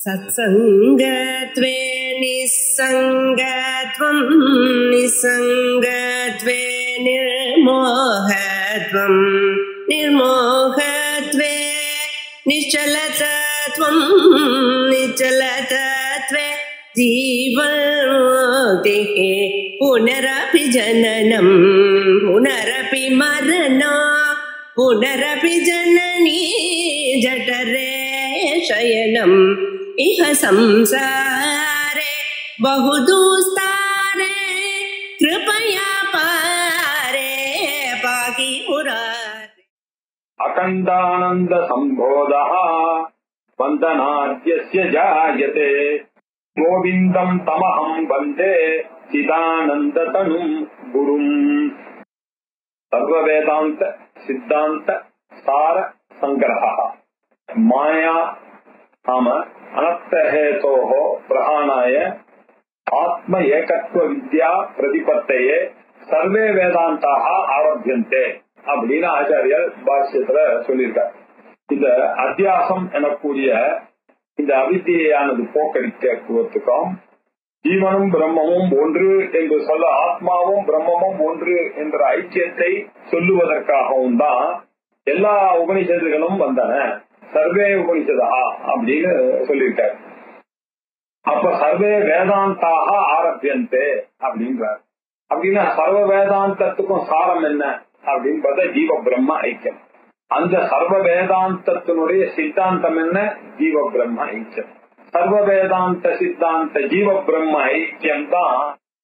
सत्सङ्गत्वे निस्सङ्गत्वं निस्सङ्गत्वे निर्मोहत्वं निर्मोहत्वे निश्चलतत्वं निश्चलतत्वे जीवन्मुक्तिः पुनरपि जननं पुनरपि मरणा पुनरपि जननी जठरे शयनम् इह संसारे बहुदुस्तारे कृपया पारे पाहि मुरारे अखण्डानन्दसम्बोधः वन्दनाद्यस्य जायते गोविन्दम् तमहम् वन्दे चिदानन्दतनुम् गुरुम् सर्ववेदान्त सिद्धान्त सार सङ्ग्रहः माया नाम अनर्थहेतोः प्रहाणाय आत्म एकत्व विद्या प्रतिपत्तये சர்வே வேதாந்தாக ஆரம்பியந்தே அப்படின்னு ஆச்சாரியர் பாஷ்யத்துல சொல்லியிருக்கார் இந்த அத்தியாசம் எனக்கூடிய இந்த அவித்தியானது போக்கடிக்குவதற்கும் ஜீவனும் பிரம்மமும் ஒன்று என்று சொல்ல ஆத்மாவும் பிரம்மமும் ஒன்று என்ற ஐக்கியத்தை சொல்லுவதற்காகவும் தான் எல்லா உபனிஷத்துகளும் வந்தன சர்வே உபனிஷதா அப்படின்னு சொல்லியிருக்காரு அப்ப சர்வே வேதாந்தாக ஆரம்பியந்தே அப்படின்றார் அப்படின்னா சர்வ வேதாந்தத்துக்கும் சாரம் என்ன அப்படின்னு பார்த்தா ஜீவ பிரம்ம ஐக்கியம் அந்த சர்வ வேதாந்தத்தினுடைய சித்தாந்தம் என்ன ஜீவ பிரம்ம ஐக்கியம் சர்வ வேதாந்த சித்தாந்த ஜீவ பிரம்ம ஐக்கியம் தான்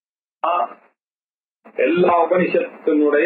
எல்லா உபனிஷத்தினுடைய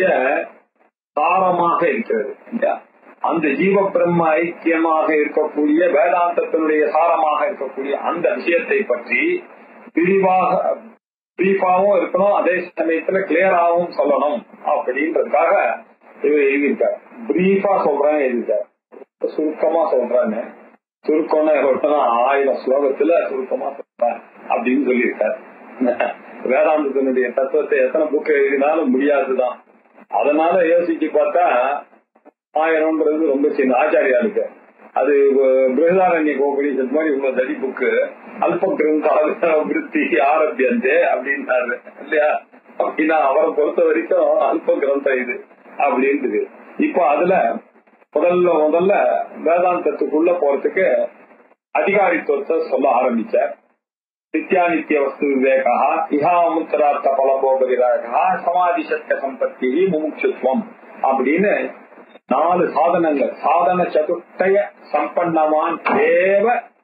சாரமாக இருக்கிறது இல்லையா? அந்த ஜீவ பிரம்ம ஐக்கியமாக இருக்கக்கூடிய வேதாந்தத்தினுடைய சாரமாக இருக்கக்கூடிய அந்த விஷயத்தை பற்றி விரிவாக பிரீஃபாவும் இருக்கணும் அதே சமயத்துல கிளியராகவும் சொல்லணும் அப்படின்றதுக்காக இவர் எழுதியிருக்கார் பிரீஃபா சொல்றேன் எழுதியிருக்கார் சுருக்கமா சொல்றேன்னு சுருக்கம்னா எவ்வளவுனா ஆயிரம் ஸ்லோகத்துல சுருக்கமா சொல்றேன் அப்படின்னு சொல்லியிருக்கார் வேதாந்தத்தினுடைய தத்துவத்தை எத்தனை புக் எழுதினாலும் முடியாதுதான் அதனால யோசிச்சு பார்த்தா ஆயிரம்ன்றது ரொம்ப சின்ன ஆச்சாரியாளுக்கு அது பிருகதாரண்ய கோபனிஷத் மாதிரி இவ்வளவு தடி புக்கு அல்ப கிரந்தால விருத்தி ஆரம்பியந்தே அப்படின்னாரு இல்லையா அப்படின்னா அவரை பொறுத்த வரைக்கும் அல்ப கிரந்தம் இது அப்படின்ட்டு இப்ப அதுல முதல்ல முதல்ல வேதாந்தத்துக்குள்ள போறதுக்கு அதிகாரித்துவத்தை சொல்ல ஆரம்பிச்சார் நித்யானித்ய வஸ்து விவேகா இஹாமுத்தரார்த்த பலபோபகிராகா சமாதி சத்திய சம்பத்தி முமுட்சுத்துவம் அப்படின்னு நாலு சாதனங்கள் சாதன சதுர்த்தய சம்பன்னமான் தேவ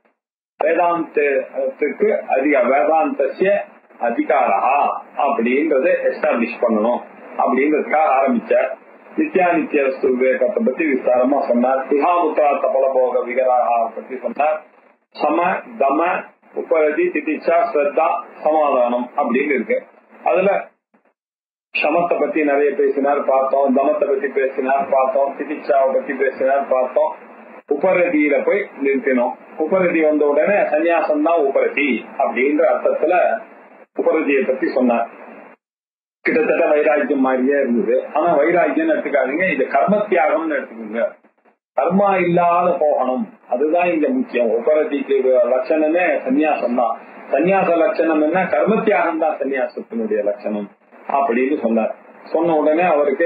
வேதாந்தத்துக்கு அதிக வேதாந்தசிய அதிகாரா அப்படின்றத எஸ்டாப்ளிஷ் பண்ணணும் அப்படின்றதுக்காக ஆரம்பிச்சார் நித்யானித்ய வஸ்து விவேகத்தை பத்தி விஸ்தாரமா சொன்னார் திகாமுத்தார்த்த பலபோக விகராகா பத்தி சொன்னார் சம தம உபரதி திதிச்சா ஸ்ரத்தா சமாதானம் அப்படின்னு இருக்கு அதுல சமத்தை பத்தி நிறைய பேசினார் பார்த்தோம் தமத்தை பத்தி பேசினார் பார்த்தோம் திதிச்சாவை பத்தி பேசினார் பார்த்தோம் உபரதியில போய் நிறுத்தினோம் உபரதி வந்த உடனே சன்னியாசம் தான் உபரதி அப்படின்ற அர்த்தத்துல உபரதியை பத்தி சொன்னார் கிட்டத்தட்ட வைராக்கியம் மாதிரியே இருந்தது ஆனா வைராக்கியம் எடுத்துக்காதீங்க இது கர்ம தியாகம்னு எடுத்துக்கோங்க கர்மா இல்லாத போகணும் அதுதான் இங்க முக்கியம் உபரதிக்கு லட்சணமே சன்னியாசம் தான் சன்னியாச லட்சணம் என்ன கர்ம தியாகம் தான் சன்னியாசத்தினுடைய லட்சணம் அப்படின்னு சொன்னார் சொன்ன உடனே அவருக்கு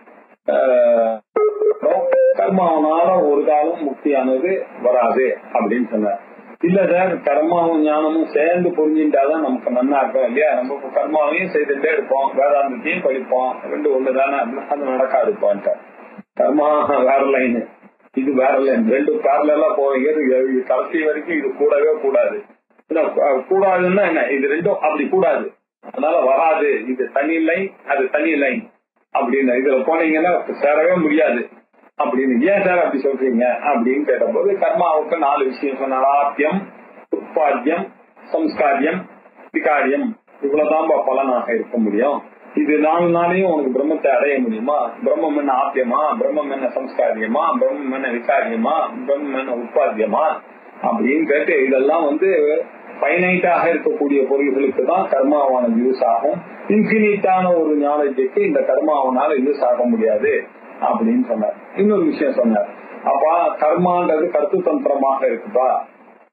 கர்மாவனால ஒரு காலம் முக்தியானது வராது அப்படின்னு சொன்னார் இல்ல சார் கர்மாவும் ஞானமும் சேர்ந்து புரிஞ்சுட்டாதான் நமக்கு நன்னா இருக்கும் இல்லையா நம்ம கர்மாவையும் செய்துட்டே இருப்போம் வேதாந்தத்தையும் படிப்போம் ரெண்டு ஒண்ணுதானே அது நடக்காது பான்ட்டு கர்மா வேற லைனு இது வேற லைன் ரெண்டு பேரலா போவீங்க கடைசி வரைக்கும் இது கூடவே கூடாது கூடாதுன்னா என்ன இது ரெண்டும் அப்படி கூடாது அதனால வராது இது தனி லைன் அது தனி லைன் அப்படின்னு இதுல போனீங்கன்னா சேரவே முடியாது அப்படின்னு ஏன் சார் அப்படி சொல்றீங்க அப்படின்னு கேட்டபோது கர்மாவுக்கு நாலு விஷயம் சொன்னார் ஆத்தியம் உற்பாத்தியம் சம்ஸ்காரியம் விகாரியம் இவ்வளவுதான் பலனாக இருக்க முடியும் இது நாலு நாளையும் உனக்கு பிரம்மத்தை அடைய முடியுமா பிரம்மம் என்ன ஆத்தியமா பிரம்மம் என்ன சம்ஸ்காரியமா பிரம்மம் என்ன விகாரியமா பிரம்மம் என்ன உற்பாத்தியமா அப்படின்னு கேட்டு இதெல்லாம் வந்து பைனைட்டாக இருக்கக்கூடிய பொருள்களுக்கு தான் கர்மாவானது யூஸ் ஆகும் இன்பினிட்டான ஒரு நாலேஜுக்கு இந்த கர்மாவனால யூஸ் ஆக முடியாது அப்படின்னு சொன்னார் இன்னொரு விஷயம் சொன்னார் அப்ப கர்மான்றது கருத்து தந்திரமாக இருக்குதா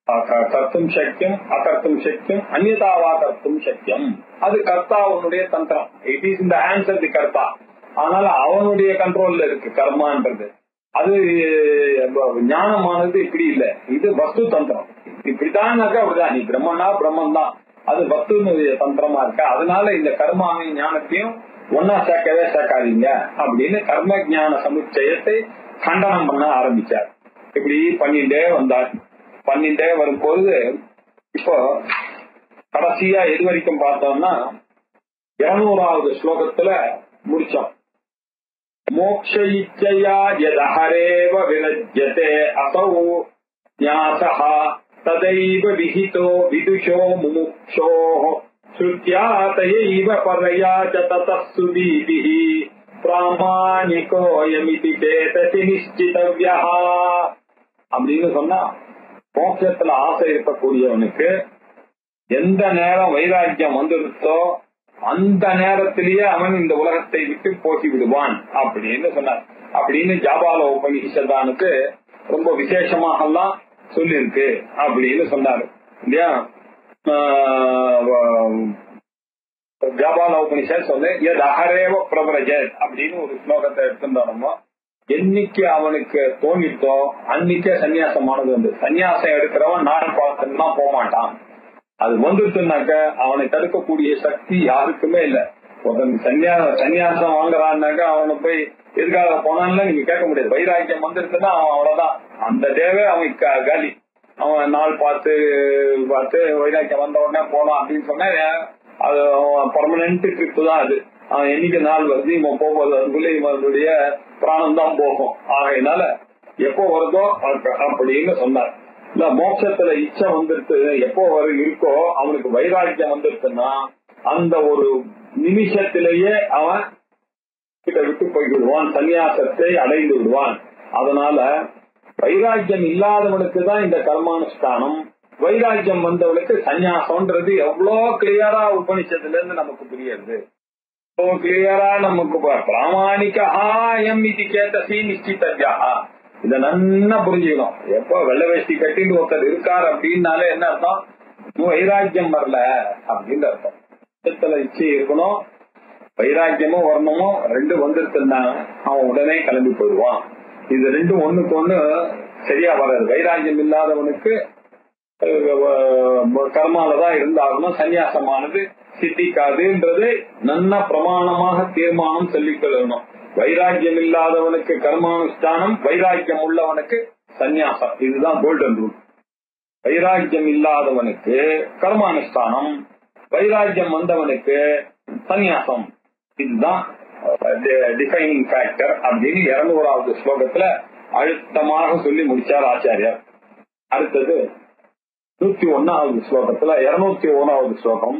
அக- கர்த்தும் சக்கியம் அகர்த்தும் சக்கியம் அந்நியதாவா கர்த்தும் சக்கியம் அது கர்த்தாவனுடைய தந்திரம் it is in the hands of the karta அதனால அவனுடைய கண்ட்ரோல்ல இருக்கு கர்மான்றது அது அஹ், ஞானமானது இப்படி இல்ல இது வஸ்து தந்திரம் இப்படிதான்னாக்கா அப்படிதான் நீ பிரம்மனா பிரம்மன் தான் அது வஸ்துனுடைய தந்திரமா இருக்கு அதனால இந்த கர்மாவையும் ஞானத்தையும் ஒன்னா சேர்க்கவே சேர்க்காதீங்க அப்படின்னு கர்ம ஞான சமுச்சயத்தை கண்டனம் பண்ண ஆரம்பிச்சார் இப்படி பண்ணிட்டே வந்தார் பண்ணிட்டே வரும்போது இப்போ கடைசியா எது வரைக்கும் பார்த்தோம்னா இருநூறாவது ஸ்லோகத்துல முடிச்சோம் மோக்ஷ இச்சையா யதஹரேவ விரஜ்யதே அசௌ ஞாசः ததைவ விஹிதோ விதுஷோ முமுक्षोः ஸ்ருத்யா தயைவ பரயா ச ததः சுதீபிः பிராமாணிகோயமிதி சேதசி நிச்சிதவ்யः அப்படின்னு சொன்னா மோட்சத்துல ஆசை இருக்கக்கூடியவனுக்கு எந்த நேரம் வைராக்கியம் வந்துருத்தோ அந்த நேரத்திலேயே அவன் இந்த உலகத்தை விட்டு போகி விடுவான் அப்படின்னு சொன்னார் அப்படின்னு ஜாபால உபனிஷதானுக்கு ரொம்ப விசேஷமாக எல்லாம் சொல்லியிருக்கு அப்படின்னு சொன்னாரு இல்லையா ஆஹ் ஜாபால உபனிஷத் சொல்லு எது அகரேவ பிரபரஜத் அப்படின்னு ஒரு ஸ்லோகத்தை எடுத்துட்டோம் என்னைக்கு அவனுக்கு தோணிட்டோ அன்னைக்கே சன்னியாசமானது வந்து சன்னியாசம் எடுக்கிறவன் நாடு பார்த்தா போக மாட்டான் அது வந்துட்டுனாக்க அவனை தடுக்கக்கூடிய சக்தி யாருக்குமே இல்ல ஒருத்தன் சன்னியா சன்னியாசம் வாங்குறான்னாக்க அவனை போய் எதுக்காக போனான்ல நீங்க கேட்க முடியாது வைராக்கியம் வந்துருச்சுன்னா அவன் அவ்வளவுதான் அந்த தேவை அவன் க- காலி அவன் நாள் பார்த்து பார்த்து வைராக்கியம் வந்த உடனே போனான் அப்படின்னு சொன்னா அது பர்மனன்ட் ட்ரிப் தான் அது அவன் என்னைக்கு நாள் வருது இவன் போகும்போது அதுக்குள்ள இவனுடைய பிராணம் தான் போகும் ஆகையினால எப்போ வருதோ அப்ப- அப்படின்னு சொன்னார் இல்ல மோட்சத்துல இச்சை வந்துருச்சு எப்போ வர இருக்கோ அவனுக்கு வைராக்கியம் வந்துருச்சுன்னா அந்த ஒரு நிமிஷத்திலேயே அவன் கிட்ட விட்டு போய் விடுவான் சன்னியாசத்தை அடைந்து விடுவான் அதனால வைராக்கியம் இல்லாதவனுக்கு தான் இந்த கர்மானுஷ்டானம் வைராக்கியம் வந்தவனுக்கு சந்நியாசம்ன்றது எவ்வளவு கிளியரா உபனிஷத்துல இருந்து நமக்கு புரியுது கிளியரா நமக்கு ப- பிராமாணிக ஆயம் இது கேட்டசி நிச்சிதவியா இத நன்னா புரிஞ்சுக்கணும் எப்போ வெள்ளை வேஷ்டி கட்டிட்டு ஒருத்தர் இருக்கார் அப்படின்னாலே என்ன அர்த்தம் இன்னும் வைராக்கியம் வரல அப்படின்னு அர்த்தம் சித்தல இச்சை இருக்கணும் வைராக்கியமும் வரணுமும் ரெண்டு வந்துருச்சுன்னா அவன் உடனே கிளம்பி போயிடுவான் இது ரெண்டும் ஒண்ணுக்கு ஒண்ணு சரியா வராது வைராக்கியம் இல்லாதவனுக்கு அஹ், கர்மாலதான் இருந்தாகணும் சன்னியாசமானது சித்திக்காதுன்றது நன்ன பிரமாணமாக தீர்மானம் சொல்லிக் கொள்ளணும் வைராக்கியம் இல்லாதவனுக்கு கர்மானுஷ்டானம் வைராக்கியம் உள்ளவனுக்கு சந்நியாசம் இதுதான் கோல்டன் ரூல் வைராக்கியம் இல்லாதவனுக்கு கர்மானுஷ்டானம் வைராக்கியம் வந்தவனுக்கு சந்நியாசம் இதுதான் டிஃபைனிங் ஃபேக்டர் அப்படின்னு இருநூறாவது ஸ்லோகத்துல அழுத்தமாக சொல்லி முடிச்சார் ஆச்சாரியார் அடுத்தது நூத்தி ஒன்னாவது ஸ்லோகத்துல இருநூத்தி ஒன்னாவது ஸ்லோகம்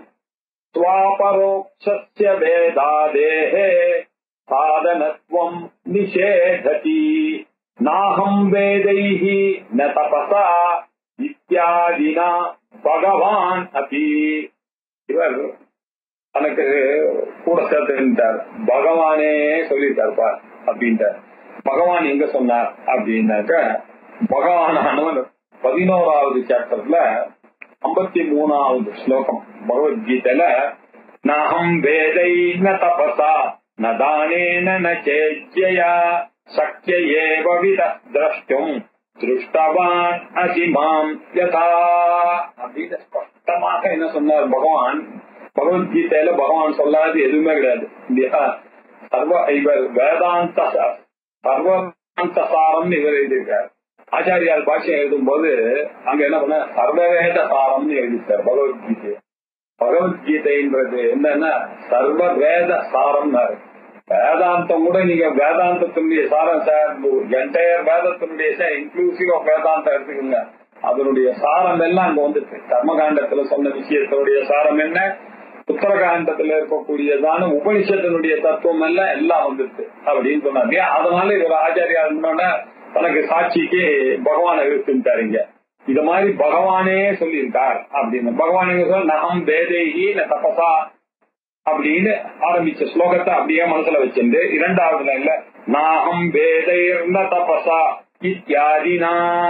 ஸ்வாபரோக்ஷஸ்ய வேதாதேஹே சாதனத்வம் நிஷேததி நாகம் வேதைः ந தபசா இத்தியாதினா பகவான் அபி இவர் தனக்கு கூட சேர்த்துட்டார் பகவானே சொல்லிட்டார் பார் அப்படின்ட்டார் பகவான் எங்க சொன்னார் அப்படின்னாக்க பகவானானவன் பதினோராவது சாப்டர்ல ஐம்பத்தி மூணாவது ஸ்லோகம் பகவத்கீதையில நகம் வேதை ந தபசா ந தானேன ந சேஜ்யயா சக்ய ஏவ வித திரஷ்டும் திருஷ்டவான் அசிமாம் யதா அப்படின்னு ஸ்பஷ்டமாக என்ன சொன்னார் பகவான் பகவத்கீதையில பகவான் சொல்லாது எதுவுமே கிடையாது இல்லையா சர்வ இவர் வேதாந்த ச- சர்வவேதாந்த சாரம்னு இவர் எழுதியிருக்கார் ஆச்சாரியார் பாஷ்யம் எழுதும் போது அங்க என்ன பண்ண சர்வவேத சாரம்னு எழுதிட்டார் பகவத்கீதை பகவத்கீதைன்றது என்னன்னா சர்வ வேத சாரம்னாரு வேதாந்தம் கூட நீங்க வேதாந்தத்தினுடைய சாரம் சார் என்டையர் வேதத்தினுடைய இன்க்ளூசிவ் ஆஃப் வேதாந்தம் எடுத்துக்கோங்க அதனுடைய சாரம் எல்லாம் அங்க வந்துட்டு கர்மகாண்டத்துல சொன்ன விஷயத்தினுடைய சாரம் என்ன உத்தரகாண்டத்துல இருக்கக்கூடியதான உபனிஷத்தினுடைய தத்துவம் எல்லாம் எல்லாம் வந்துட்டு அப்படின்னு சொன்னாங்க அதனால இவர் ஆச்சாரியா இருந்தோட தனக்கு சாட்சிக்கு பகவானை இருக்குன்ட்டாருங்க இது மாதிரி பகவானே சொல்லியிருக்கார் அப்படின்னு பகவான் எங்க சொல்ல நகம் வேதேகி ந தபசா அப்படின்னு ஆரம்பிச்ச ஸ்லோகத்தை அப்படியே மனசுல வச்சிருந்து இரண்டாவது லைன்ல நாகம் வேதைர்ன தபசா இத்தியாதினா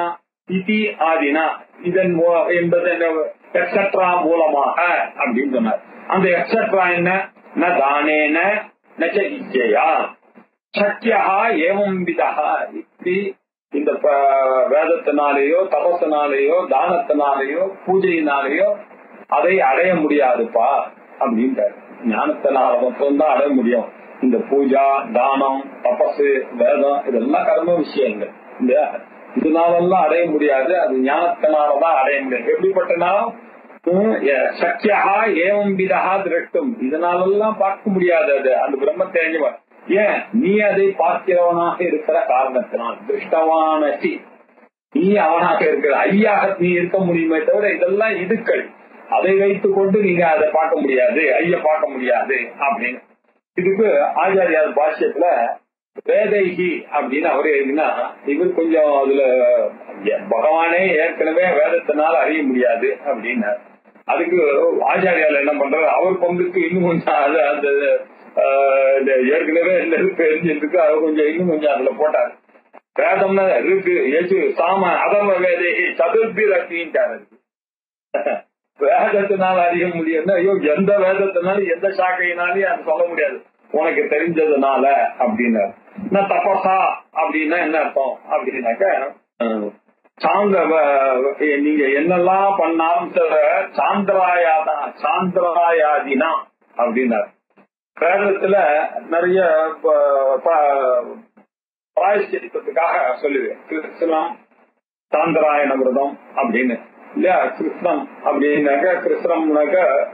இதி ஆதினா இதன் மூ- என்பது எக்ஸட்ரா மூலமாக அப்படின்னு சொன்னார் அந்த எக்ஸட்ரா என்ன ந தானேன நச்ச இஜ்ஜையா சக்கியா ஏவம் விதா இப்படி இந்த ப- வேதத்தினாலேயோ தபத்தினாலேயோ தானத்தினாலேயோ பூஜையினாலேயோ அதை அடைய முடியாதுப்பா அப்படின்றாரு ஞானத்தினால மட்டும்தான் அடைய முடியும் இந்த பூஜா தானம் தபசு வேதம் இதெல்லாம் கர்ம விஷயங்கள் இந்த இதனாலெல்லாம் அடைய முடியாது அது ஞானத்தினாலதான் அடைய முடியும் எப்படிப்பட்டனாலும் சக்கியா ஏவம் விதா திரட்டும் இதனாலெல்லாம் பார்க்க முடியாது அது அந்த பிரம்ம தெரிஞ்சவன் ஏன் நீ அதை பார்க்கிறவனாக இருக்கிற காரணத்தினால் திருஷ்டவான நீ அவனாக இருக்கிற ஐயாக நீ இருக்க முடியுமே தவிர இதெல்லாம் இதுக்கள் அதை வைத்துக் கொண்டு நீங்க அதை பார்க்க முடியாது ஐய பார்க்க முடியாது அப்படின்னு இதுக்கு ஆச்சாரியார் பாஷ்யத்துல வேதைகி அப்படின்னு அவர் எழுதினா இவர் கொஞ்சம் அதுல பகவானே ஏற்கனவே வேதத்தினால அறிய முடியாது அப்படின்னார் அதுக்கு ஆச்சாரியால் என்ன பண்றாரு அவர் பங்குக்கு இன்னும் கொஞ்சம் அது அந்த ஆஹ், இந்த ஏற்கனவே இந்த இருக்கு எரிஞ்சிருக்கு அவர் கொஞ்சம் இன்னும் கொஞ்சம் அதுல போட்டார் வேதம்னா இருக்கு எஜு சாம அதம வேதை சதுர்பி ரத்தின்ட்டாரு வேதத்தினால அறிய முடியும்னா ஐயோ எந்த வேதத்தினாலும் எந்த சாக்கையினாலையும் அது சொல்ல முடியாது உனக்கு தெரிஞ்சதுனால அப்படின்னு நான் தபசா அப்படின்னா என்ன அர்த்தம் அப்படின்னாக்க அஹ், சாந்த வ- நீங்க என்னெல்லாம் பண்ணாலும் சில சாந்திராயாதா சாந்திராயாதினா அப்படின்னாரு வேதத்துல நிறைய ப- ப- பிராயஷ்சித்தத்துக்காக சொல்லுவேன் கிருஷ்ணம் சாந்தராயண விரதம் அப்படின்னு இல்லையா கிருஷ்ணம் அப்படின்னாக்க கிருஷ்ணம்னாக்க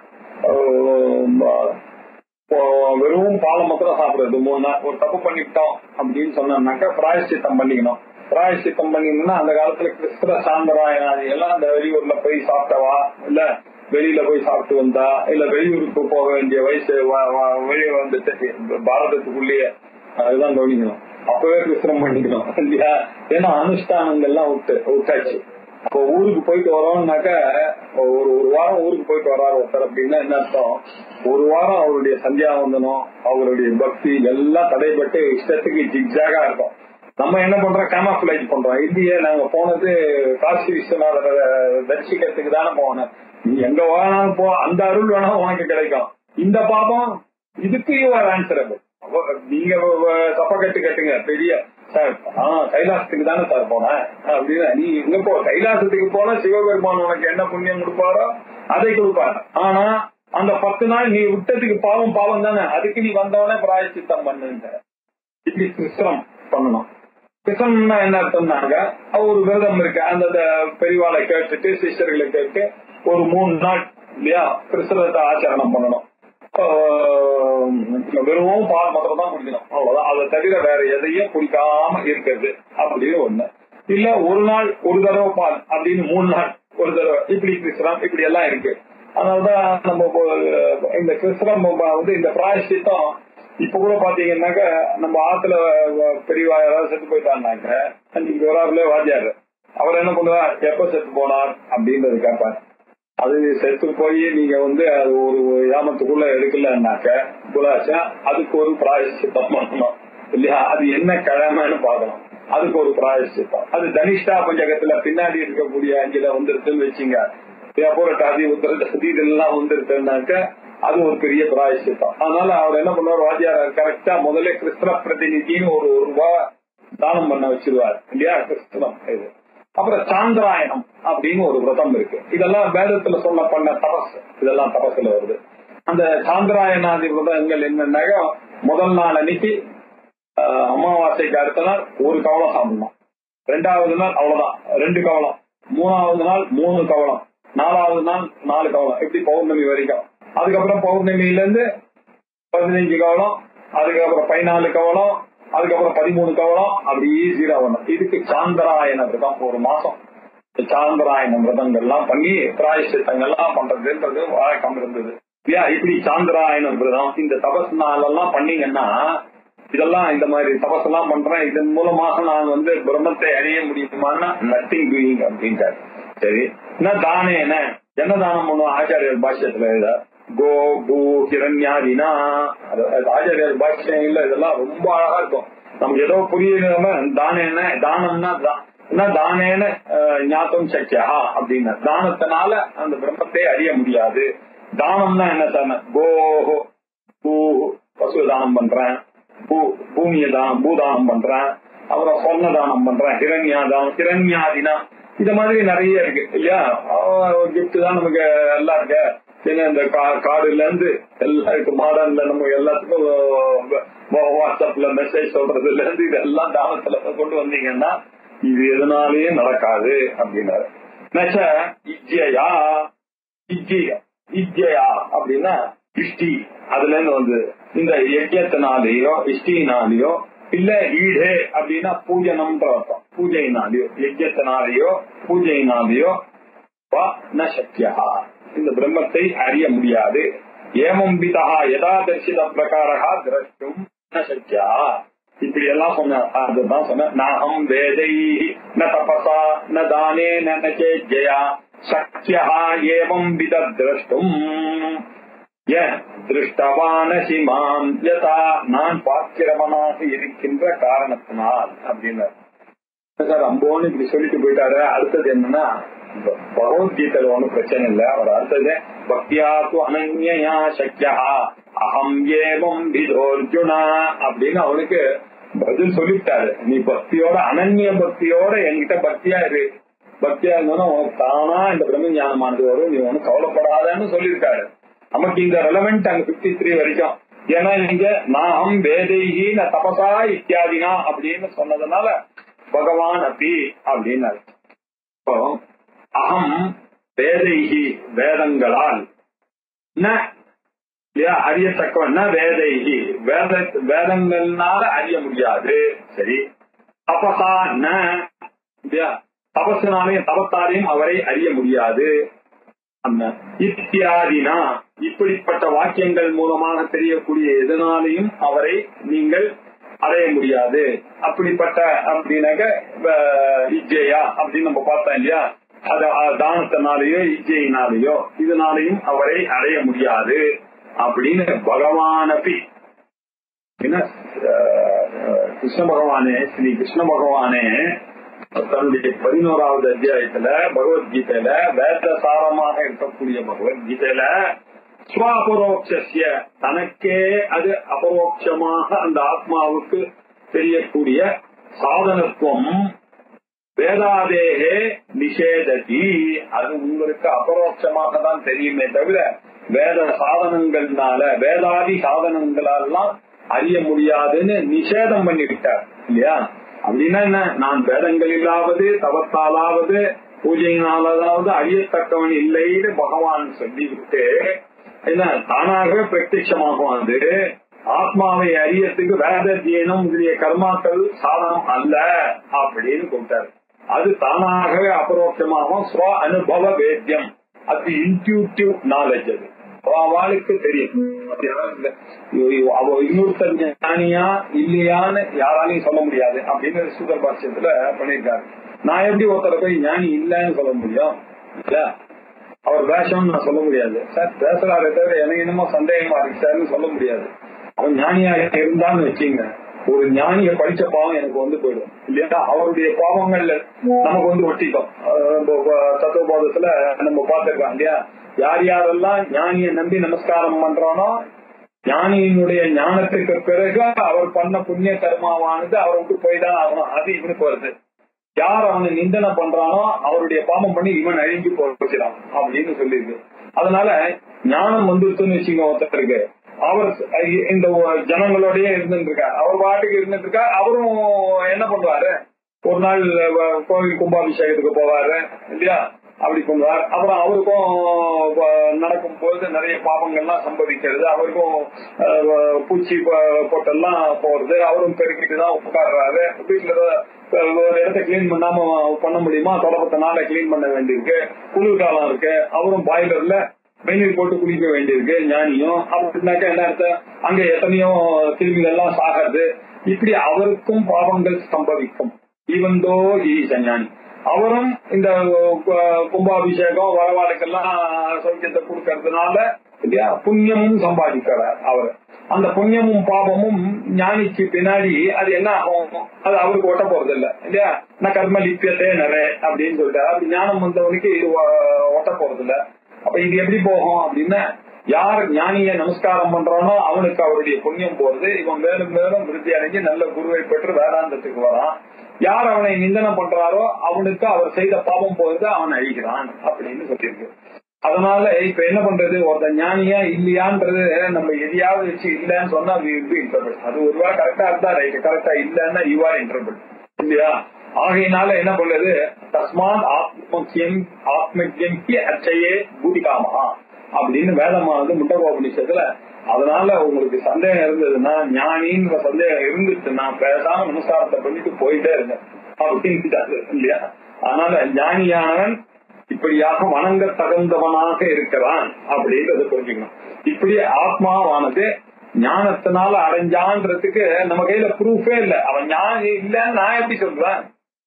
ஆஹ், இப்போ வெறும் பாலை மாத்திரம் சாப்பிடுறது மூணு நாள் ஒரு தப்பு பண்ணிவிட்டோம் அப்படின்னு சொன்னோம்னாக்க பிராயஷ்சித்தம் பண்ணிக்கணும் பிராயஷ்சித்தம் பண்ணிக்கணும்னா அந்த காலத்துல கிறிஸ்தவ சாந்தராயணாதி எல்லாம் அந்த வெளியூர்ல போய் சாப்பிட்டவா இல்ல வெளியில போய் சாப்பிட்டு வந்தா இல்ல வெளியூருக்கு போக வேண்டிய வயசு வ- வ- வெளியே வந்துட்டு பாரதத்துக்குள்ளேயே அதுதான் கவனிக்கணும் அப்பவே கிறிஸ்தவம் பண்ணிக்கணும் இல்லையா ஏன்னா அனுஷ்டானங்கள்லாம் விட்டு விட்டாச்சு இப்போ ஊருக்கு போயிட்டு வரோம்னாக்க ஒரு ஒரு வாரம் ஊருக்கு போயிட்டு வராரு ஒருத்தர் அப்படின்னா என்ன அர்த்தம் ஒரு வாரம் அவருடைய சந்தியாவந்தனம் அவருடைய பக்தி எல்லாம் தடைப்பட்டு இஷ்டத்துக்கு ஜிக்ஜாகா இருக்கும் நம்ம என்ன பண்றோம் கேமாஃபிளைஸ் பண்றோம் இல்லையே நாங்க போனது காசி விஸ்வநாதரை தரிசிக்கிறதுக்கு தானே போனோம் நீ எங்க வேணாலும் போ அந்த அருள் வேணா உனக்கு கிடைக்கும் இந்த பாபம் இதுக்கு யூஆர் ஆன்சரபிள் நீங்க வ- வ- தப்ப கட்டு கட்டுங்க பெரிய சார் ஆஹ் கைலாசத்துக்கு தானே சார் போனேன் அப்படின்னா நீ எங்க போ கைலாசத்துக்கு போனா சிவபெருமான் உனக்கு என்ன புண்ணியம் கொடுப்பாரோ அதை கொடுப்பாரு ஆனா அந்த பத்து நாள் நீ விட்டதுக்கு பாவம் பாவம் தானே அதுக்கு நீ வந்தவனே பிராயச்சித்தம் பண்ணுங்க இப்படி கிருஷ்ணம் பண்ணணும் கிருஷ்ணம்னா என்ன அர்த்தம்னாங்க ஒரு விரதம் இருக்கு அந்த த- பெரியவாளை கேட்டுட்டு சிஸ்டர்களை கேட்டு ஒரு மூணு நாள் இல்லையா கிறிஸ்தவத்தை ஆச்சரணம் பண்ணணும் ஆஹ் வெறும் பால் மாத்திரம் தான் குடிக்கணும் அவ்வளவுதான் அதை தவிர வேற எதையும் குடிக்காம இருக்கிறது அப்படின்னு ஒண்ணு இல்ல ஒரு நாள் ஒரு தடவை பால் அப்படின்னு மூணு நாள் ஒரு தடவை இப்படி கிறிஸ்தவம் இப்படி எல்லாம் இருக்கு அதனாலதான் நம்ம இப்போ, இந்த கிறிஸ்தவம் வந்து இந்த பிராயஷ்டித்தம் இப்ப கூட பாத்தீங்கன்னாக்க நம்ம ஆத்துல வ- பெரியவா யாராவது செத்து போயிட்டாங்கனாக்க அன்னைக்கு வராருல வாத்தியாரு அவர் என்ன பண்ணுவார் எப்ப செத்து போனார் அப்படின்றது கேட்பார் அது செத்து போய் நீங்க வந்து அது ஒரு யாமத்துக்குள்ள எடுக்கலன்னாக்க குலாச்சா அதுக்கு ஒரு பிராயசித்தம் பண்ணணும் இல்லையா அது என்ன கிழமைன்னு பார்க்கணும் அதுக்கு ஒரு பிராயசித்தம் அது தனிஷ்டா பஞ்சகத்துல பின்னாடி இருக்கக்கூடிய அஞ்சுல வந்துருச்சுன்னு வச்சுங்க வியாபாரட்டாதி உத்தரட்டாதி இதெல்லாம் வந்துருச்சுன்னாக்க அது ஒரு பெரிய பிராயசித்தம் அதனால அவர் என்ன பண்ணுவார் வாத்தியார் கரெக்டா முதல்ல கிறிஸ்தவ பிரதிநிதின்னு ஒரு ஒரு ரூபா தானம் பண்ண வச்சிருவார் இல்லையா கிறிஸ்தவம் இது அப்புறம் சாந்திராயணம் அப்படின்னு ஒரு விரதம் இருக்கு இதெல்லாம் வேதத்துல சொல்ல பண்ண தபஸ் இதெல்லாம் தபஸ்ல வருது அந்த சாந்திராயணாதி விரதங்கள் என்னன்னாக்க முதல் நாள் அன்னைக்கு ஆஹ், அமாவாசைக்கு அடுத்த நாள் ஒரு கவலம் சாப்பிடணும் ரெண்டாவது நாள் அவ்வளவுதான் ரெண்டு கவலம் மூணாவது நாள் மூணு கவலம் நாலாவது நாள் நாலு கவலம் இப்படி பௌர்ணமி வரைக்கும் அதுக்கப்புறம் பௌர்ணமியில இருந்து பதினஞ்சு கவலம் அதுக்கப்புறம் பதினாலு கவலம் அதுக்கப்புறம் பதிமூணு கவலம் அப்படி ஈஸியா வரணும் இதுக்கு சாந்திராயன விரதம் ஒரு மாசம் இந்த சாந்திராயன விரதங்கள்லாம் பண்ணி பிராயசித்தங்கள்லாம் பண்றதுன்றது வழக்கம் இருந்தது இல்லையா இப்படி சாந்திராயன விரதம் இந்த தபஸ் நாளெல்லாம் பண்ணீங்கன்னா இதெல்லாம் இந்த மாதிரி தபஸ் எல்லாம் பண்றேன் இதன் மூலமாக நான் வந்து பிரம்மத்தை அறிய முடியுமான்னா நத்திங் டூயிங் அப்படின்ட்டாரு சரி என்ன தானே என்ன என்ன தானம் பண்ணுவோம் ஆச்சாரியர் பாஷ்யத்துல எழுத கோ பூ கிரண்யாதினா அது அது ஆச்சாரியர் பாஷ்யம் இல்ல இதெல்லாம் ரொம்ப அழகா இருக்கும் நமக்கு ஏதோ புரியாம தானம் என்ன தானம்னா தா- என்ன தானேன அஹ், ஞாத்தம் சக்கியா அப்படின்னு தானத்தினால அந்த பிரம்மத்தை அறிய முடியாது தானம்னா என்ன சார் கோஹோ பூ பசு தானம் பண்றேன் பூ பூமிய தானம் பூதானம் பண்றேன் அப்புறம் சொர்ண தானம் பண்றேன் ஹிரண்யா தானம் ஹிரண்யாதினா இந்த மாதிரி நிறைய இருக்கு இல்லையா கிஃப்ட் தான் நமக்கு எல்லாம் இருக்கு ஏன்னா இந்த கா- காடுல இருந்து எல்லாருக்கும் மாடர்ன்ல நம்ம எல்லாத்துக்கும் வா- வாட்ஸ்அப்ல மெசேஜ் சொல்றதுல இருந்து இதெல்லாம் தானத்துல கொண்டு வந்தீங்கன்னா இது எதனாலயே நடக்காது அப்படின்னாரு நச்ச இஜ்ஜயா இஜ்ஜியா இஜ்ஜயா அப்படின்னா இஷ்டி அதுல இருந்து வந்து இந்த யஜ்யத்தினாலேயோ இஷ்டினாலேயோ இல்ல ஈடே அப்படின்னா பூஜனம்ன்ற அர்த்தம் பூஜையினாலேயோ யஜ்யத்தினாலேயோ பூஜையினாலேயோ வா ந சக்கியா இந்த பிரம்மத்தை அறிய முடியாது ஏமம் விதா யதா தரிசித பிரகாரா திரஷ்டும் ந சக்கியா இப்படி எல்லாம் சொன்ன அதுதான் சொன்ன நாகம் வேதை ந தபசா ந தானே ந ஜெயா சக்கியா ஏவம் வித திரஷ்டும் ஏன் திருஷ்டவானசி மாம் யதா நான் பார்க்கிறவனாக இருக்கின்ற காரணத்தினால் அப்படின்னு சார் அம்போன்னு இப்படி சொல்லிட்டு போயிட்டாரு அடுத்தது என்னன்னா ப- பகவத்கீதையில ஒண்ணும் பிரச்சனை இல்ல அவர் அடுத்தது பக்தியா து அனன்யா சக்கியா அகம் ஏவம் விதோர்ஜுனா அப்படின்னு அவனுக்கு பதில் சொல்லிட்டாரு நீ பக்தியோட அனன்ய பக்தியோட என்கிட்ட பக்தியா இரு பக்தியா இருந்தாலும் உனக்கு தானா இந்த பிரம்ம ஞானமானது வரும் நீ ஒன்னும் கவலைப்படாதன்னு சொல்லியிருக்காரு நமக்கு இந்த ரெலவெண்ட் அங்க பிப்டி த்ரீ வரைக்கும் ஏன்னா இங்க நாகம் வேதைகி ந தபசா இத்தியாதினா அப்படின்னு சொன்னதுனால பகவான் அப்பி அப்படின்னாரு இப்போ அகம் வேதைகி வேதங்களால் ந இல்லையா அறியத்தக்கவன் ந வேதைகி வேத வேதங்கள்னால அறிய முடியாது சரி தபசா ந இல்லையா தபசினாலையும் தபத்தாலையும் அவரை அறிய முடியாது அந்த இத்தியாதினா இப்படிப்பட்ட வாக்கியங்கள் மூலமாக தெரியக்கூடிய எதனாலையும் அவரை நீங்கள் அடைய முடியாது அப்படிப்பட்ட அப்படின்னாக்க அஹ், இஜ்ஜையா அப்படின்னு நம்ம பார்த்தோம் இல்லையா அது அஹ், தானத்தினாலேயோ இஜ்ஜையினாலேயோ இதனாலையும் அவரை அடைய முடியாது அப்படின்னு பகவானபி என்ன அஹ், அஹ், கிருஷ்ண பகவானே ஸ்ரீ கிருஷ்ண பகவானே தன்னுடைய பதினோராவது அத்தியாயத்துல பகவத்கீதையில வேத சாரமாக இருக்கக்கூடிய பகவத்கீதையில ஸ்வாபரோக்ஷிய தனக்கே அது அபரோக்ஷமாக அந்த ஆத்மாவுக்கு தெரியக்கூடிய சாதனத்துவம் வேதாதேகே நிஷேததி அது உங்களுக்கு அபரோட்சமாக தான் தெரியுமே தவிர வேத சாதனங்கள்னால வேதாதி சாதனங்களெல்லாம் அறிய முடியாதுன்னு நிஷேதம் பண்ணிவிட்டார் இல்லையா அப்படின்னா என்ன நான் வேதங்களிலாவது தவத்தாலாவது பூஜையினாலாவது அறியத்தக்கவன் இல்லைன்னு பகவான் சொல்லிவிட்டு என்ன தானாகவே பிரத்யட்சமாகும் அது ஆத்மாவை அறியத்துக்கு வேத தியனம் முதலிய கர்மாக்கள் சாதனம் அல்ல அப்படின்னு கூப்பிட்டாரு அது தானாகவே அபரோட்சமாகும் ஸ்வ அனுபவ வேத்தியம் அது இன்டியூட்டிவ் நாலேஜ் அது அவளுக்கு தெரியும் அது யாரும் இல்ல. ஐயோ, அவ இன்னொருத்தர் ஞானியா இல்லையான்னு யாராலையும் சொல்ல முடியாது அப்படின்னு சூதர் பாஷ்யத்துல பண்ணியிருக்காரு நான் எப்படி ஒருத்தரை போய் ஞானி இல்லைன்னு சொல்ல முடியும் இல்ல அவர் வேஷம்னு நான் சொல்ல முடியாது சார் பேசுறாரு தவிர எனக்கு என்னமோ சந்தேகமா இருக்கு சார்னு சொல்ல முடியாது அவன் ஞானியா இருந்தான்னு வச்சுங்க ஒரு ஞானிய படிச்ச பாவம் எனக்கு வந்து போயிடும் இல்லையா அவருடைய பாவங்கள்ல நமக்கு வந்து ஒட்டிக்கும் அஹ் இப்போ தத்துவபோதத்துல நம்ம பார்த்திருக்கோம் இல்லையா யார் யாரெல்லாம் ஞானிய நம்பி நமஸ்காரம் பண்றானோ ஞானியினுடைய ஞானத்துக்கு பிறகு அவர் பண்ண புண்ணிய கர்மாவானது அவரை விட்டு போய்தான் ஆகணும் அது இவனுக்கு வருது யார் அவனை நிந்தனை பண்றானோ அவருடைய பாவம் பண்ணி இவன் அழிஞ்சு போகிறான் அப்படின்னு சொல்லியிருக்கு அதனால ஞானம் வந்துருச்சுன்னு வச்சுங்க ஒருத்தருக்கு அவர் இந்த ஜனங்களோடய இருந்துட்டு இருக்கார் அவர் பாட்டுக்கு இருந்துட்டு இருக்கார் அவரும் என்ன பண்ணுவாரு ஒரு நாள் வ- கோவில் கும்பாபிஷேகத்துக்கு போவாரு இல்லையா அப்படி பண்ணுவார் அப்புறம் அவருக்கும் வ- நடக்கும் போது நிறைய பாவங்கள்லாம் சம்பவிக்கிறது அவருக்கும் அஹ், வ- பூச்சி ப- போட்டெல்லாம் போறது அவரும் பெருக்கிட்டு தான் உட்கார்றாரு வீட்டுல ஏதாவது, அஹ், ஒரு இடத்த கிளீன் பண்ணாம பண்ண முடியுமா தொடப்பத்த நாளை கிளீன் பண்ண வேண்டியிருக்கு குளிர்காலம் இருக்கு அவரும் பாய்லர்ல வெந்நீர் போட்டு குளிக்க வேண்டியிருக்கு ஞானியும் அப்படின்னாக்கா என்ன அர்த்தம் அங்க எத்தனையோ கிருமிகள்லாம் சாகிறது இப்படி அவருக்கும் பாவங்கள் சம்பவிக்கும் ஈவந்தோ ஈச ஞானி அவரும் இந்த கு- கும்பாபிஷேகம் வரவாளுக்கெல்லாம் சௌக்கியத்தை கொடுக்கறதுனால இல்லையா புண்ணியமும் சம்பாதிக்கிறார் அவர் அந்த புண்ணியமும் பாவமும் ஞானிக்கு பின்னாடி அது என்ன ஆகும் அது அவருக்கு ஒட்ட போறது இல்ல இல்லையா நான் கர்ம லிப்பியத்தே நிறைய அப்படின்னு சொல்லிட்டு அப்படி ஞானம் வந்தவனுக்கு இது ஒ- ஒட்ட போறது இல்ல அப்ப இது எப்படி போகும் அப்படின்னா யார் ஞானிய நமஸ்காரம் பண்றானோ அவனுக்கு அவருடைய புண்ணியம் போறது இவன் மேலும் மேலும் விருத்தி அடைஞ்சு நல்ல குருவை பெற்று வேதாந்தத்துக்கு வரான் யார் அவனை நிந்தனம் பண்றாரோ அவனுக்கு அவர் செய்த பாவம் போறது அவன் அழிகிறான் அப்படின்னு சொல்லியிருக்கு அதனால இப்ப என்ன பண்றது ஒருத்தன் ஞானியா இல்லையான்றது நம்ம எதையாவது வச்சு இல்லன்னு சொன்னா அது எப்படி இன்டர்பிரட் அது ஒருவேளை கரெக்டா இருந்தா ரைட் கரெக்டா இல்லன்னா யூ ஆர் இன்டர்பிரட் இல்லையா ஆகையினால என்ன பண்றது தஸ்மாத் ஆத்மக்கியம் ஆத்மக்கியம் அச்சையே பூதிகாமஹா அப்படின்னு வேதமானது முட்டகோபனிஷத்துல அதனால உங்களுக்கு சந்தேகம் இருந்ததுன்னா ஞானின்ற சந்தேகம் இருந்துச்சுன்னா பேசாம நமஸ்காரத்தை பண்ணிட்டு போயிட்டே இருங்க அப்படின்னு இல்லையா அதனால ஞானியானவன் இப்படியாக வணங்க தகுந்தவனாக இருக்கிறான் அப்படின்றத புரிஞ்சுக்கணும் இப்படி ஆத்மாவானது ஞானத்தினால அடைஞ்சான்றதுக்கு நம்ம கையில ப்ரூஃபே இல்ல அவன் ஞானி இல்லன்னு நான் எப்படி சொல்றேன்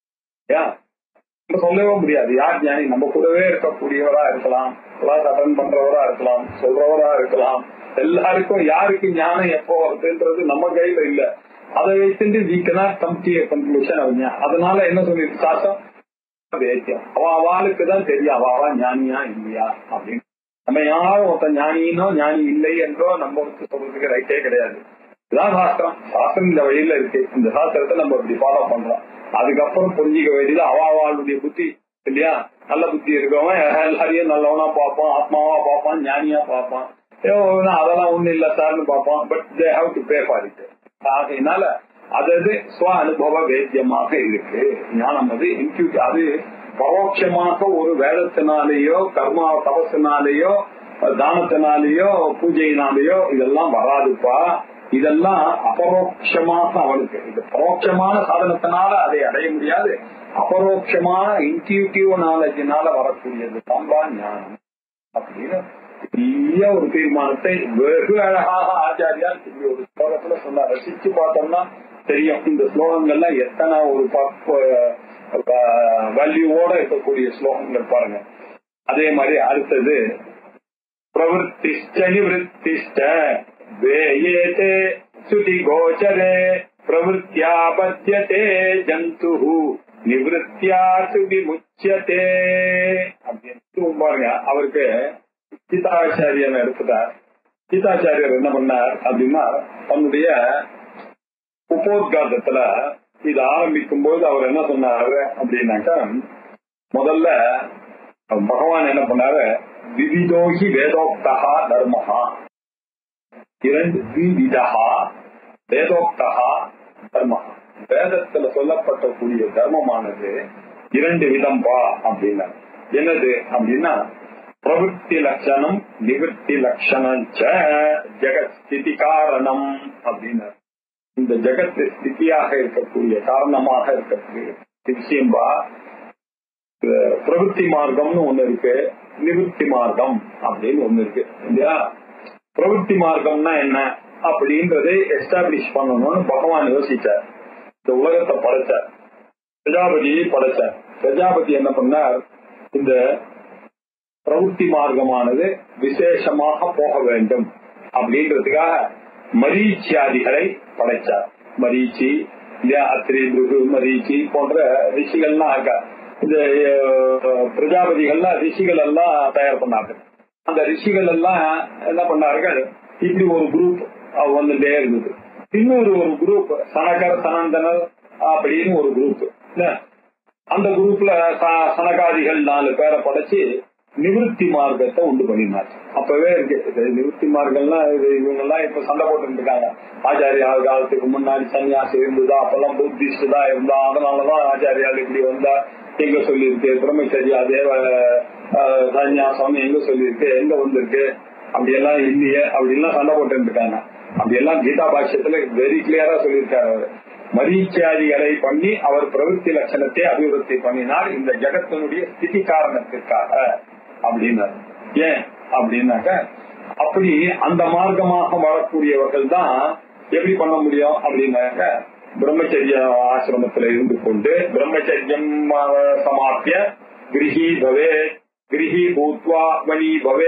ஏன் நம்ம சொல்லவே முடியாது யார் ஞானி நம்ம கூடவே இருக்கக்கூடியவரா இருக்கலாம் கிளாஸ் அட்டன் பண்றவரா இருக்கலாம் சொல்றவரா இருக்கலாம் எல்லாருக்கும் யாருக்கு ஞானம் எப்போ வருதுன்றது நம்ம கையில இல்ல அதை வைத்துட்டு we cannot come to conclusion அதனால என்ன சொல்லிருக்கு சாஸ்திரம் வேத்தியம் அவ அவளுக்கு தான் தெரியும் அவ அவ ஞானியா இல்லையா அப்படின்னு நம்ம யாரும் ஒருத்தன் ஞானினோ ஞானி இல்லை என்றோ நம்ம வந்து சொல்றதுக்கு ரைட்டே கிடையாது இதுதான் சாஸ்திரம் சாஸ்திரம் இந்த வழியில இருக்கு இந்த சாஸ்திரத்தை நம்ம இப்படி ஃபாலோ பண்றோம் அதுக்கப்புறம் புரிஞ்சிக்க வேண்டியது அவ அவளுடைய புத்தி இல்லையா நல்ல புத்தி இருக்கவன் எல்லாரையும் நல்லவனா பார்ப்பான் ஆத்மாவா பார்ப்பான் ஞானியா பார்ப்பான் ஏதோ ஒண்ணு அதெல்லாம் ஒண்ணு இல்ல சார்னு பார்ப்பான் but they have to pay for it ஆகையினால அது அது ஸ்வ அனுபவ வேத்தியமாக இருக்கு ஞானம் அது இன்க்யூட் அது பரோட்சமாக ஒரு வேதத்தினாலேயோ கர்மா தபசினாலேயோ தானத்தினாலேயோ பூஜையினாலேயோ இதெல்லாம் வராதுப்பா இதெல்லாம் அபரோட்சமாக அவனுக்கு இது பரோட்சமான சாதனத்தினால அதை அடைய முடியாது அபரோட்சமான இன்டியூட்டிவ் நாலேஜினால வரக்கூடியது தான் ஞானம் அப்படின்னு பெரிய ஒரு தீர்மானத்தை வெகு அழகாக ஆச்சாரியா இப்படி ஒரு ஸ்லோகத்துல சொன்னார் ரசிச்சு பார்த்தோம்னா தெரியும் இந்த ஸ்லோகங்கள்லாம் எத்தனை ஒரு வேல்யூவோட இருக்கக்கூடிய ஸ்லோகங்கள் பாருங்க அதே மாதிரி அடுத்தது பிரவருத்திஷ்ட நிவத்திஷ்ட வேயேதே சுதி கோச்சரே பிரவருத்தியா பத்தியதே ஜந்து நிவத்தியா சுதி முச்சியதே அப்படின்னு பாருங்க அவருக்கு கீதாச்சாரியன் எடுத்துட்டார் கீதாச்சாரியர் என்ன பண்ணார் அப்படின்னா தன்னுடைய உபோத்காதத்துல இது ஆரம்பிக்கும் போது அவர் என்ன சொன்னாரு அப்படின்னாக்கா முதல்ல பகவான் என்ன பண்ணாரு விவிதோகி வேதோக்தா தர்மஹா இரண்டு விவிதா வேதோக்தா தர்மஹா வேதத்துல சொல்லப்பட்டக்கூடிய தர்மமானது இரண்டு விதம் பா அப்படின்னா என்னது அப்படின்னா பிரவருத்தி லட்சணம் நிவர்த்தி லட்சணம் ஜெகத் ஸ்திதி காரணம் அப்படின்னாரு இந்த ஜெகத்து ஸ்திதியாக இருக்கக்கூடிய காரணமாக இருக்கக்கூடிய விஷயம்பா பிரவருத்தி மார்க்கம்னு ஒண்ணு இருக்கு நிவர்த்தி மார்க்கம் அப்படின்னு ஒண்ணு இருக்கு இல்லையா பிரவருத்தி மார்க்கம்னா என்ன அப்படின்றதை எஸ்டாப்ளிஷ் பண்ணணும்னு பகவான் யோசிச்சார் இந்த உலகத்தை படைச்சார் பிரஜாபதியை படைச்சார் பிரஜாபதி என்ன பண்ணார் இந்த பிரவருத்தி மார்க்கமானது விசேஷமாக போக வேண்டும் அப்படின்றதுக்காக மரீச்சியாதிகளை படைச்சார் மரீச்சி இல்லையா அத்திரி பிருகு மரீச்சி போன்ற ரிஷிகள்லாம் இருக்கா இந்த பிரஜாபதிகள்லாம் ரிஷிகள் எல்லாம் தயார் பண்ணாங்க அந்த ரிஷிகள் எல்லாம் என்ன பண்ணார்கள் இப்படி ஒரு குரூப் வந்துட்டே இருந்தது இன்னொரு ஒரு குரூப் சனகர் சனந்தனர் அப்படின்னு ஒரு குரூப் அந்த குரூப்ல சனகாதிகள் நாலு பேரை படைச்சு நிவர்த்தி மார்க்கத்தை உண்டு பண்ணினார் அப்பவே இருக்கு நிவர்த்தி மார்க்கம்லாம் இவங்க எல்லாம் இப்ப சண்டை போட்டு இருக்காங்க ஆச்சாரியா காலத்துக்கு முன்னாடி சன்னியாசி இருந்ததா அப்பெல்லாம் புத்திஸ்ட் தான் இருந்தா அதனாலதான் ஆச்சாரியால் இப்படி வந்தா எங்க சொல்லியிருக்கு பிரம்மச்சரியா தேவ சன்னியாசம் எங்க சொல்லியிருக்கு எங்க வந்திருக்கு அப்படி எல்லாம் இல்லையே அப்படி எல்லாம் சண்டை போட்டு இருக்காங்க அப்படி எல்லாம் கீதா பாஷ்யத்துல வெரி கிளியரா சொல்லியிருக்காரு அவர் மரீச்சியாதிகளை பண்ணி அவர் பிரவருத்தி லட்சணத்தை அபிவிருத்தி பண்ணினார் இந்த ஜெகத்தினுடைய ஸ்திதி காரணத்திற்காக அப்படின்னாரு ஏன் அப்படின்னாக்க அப்படி அந்த மார்க்கமாக வரக்கூடியவர்கள் தான் எப்படி பண்ண முடியும் அப்படின்னாக்க பிரம்மச்சரிய ஆசிரமத்துல இருந்து கொண்டு பிரம்மச்சரியம் சமாப்பிய கிரகி பவே கிரகி பூத்வா வழி பவே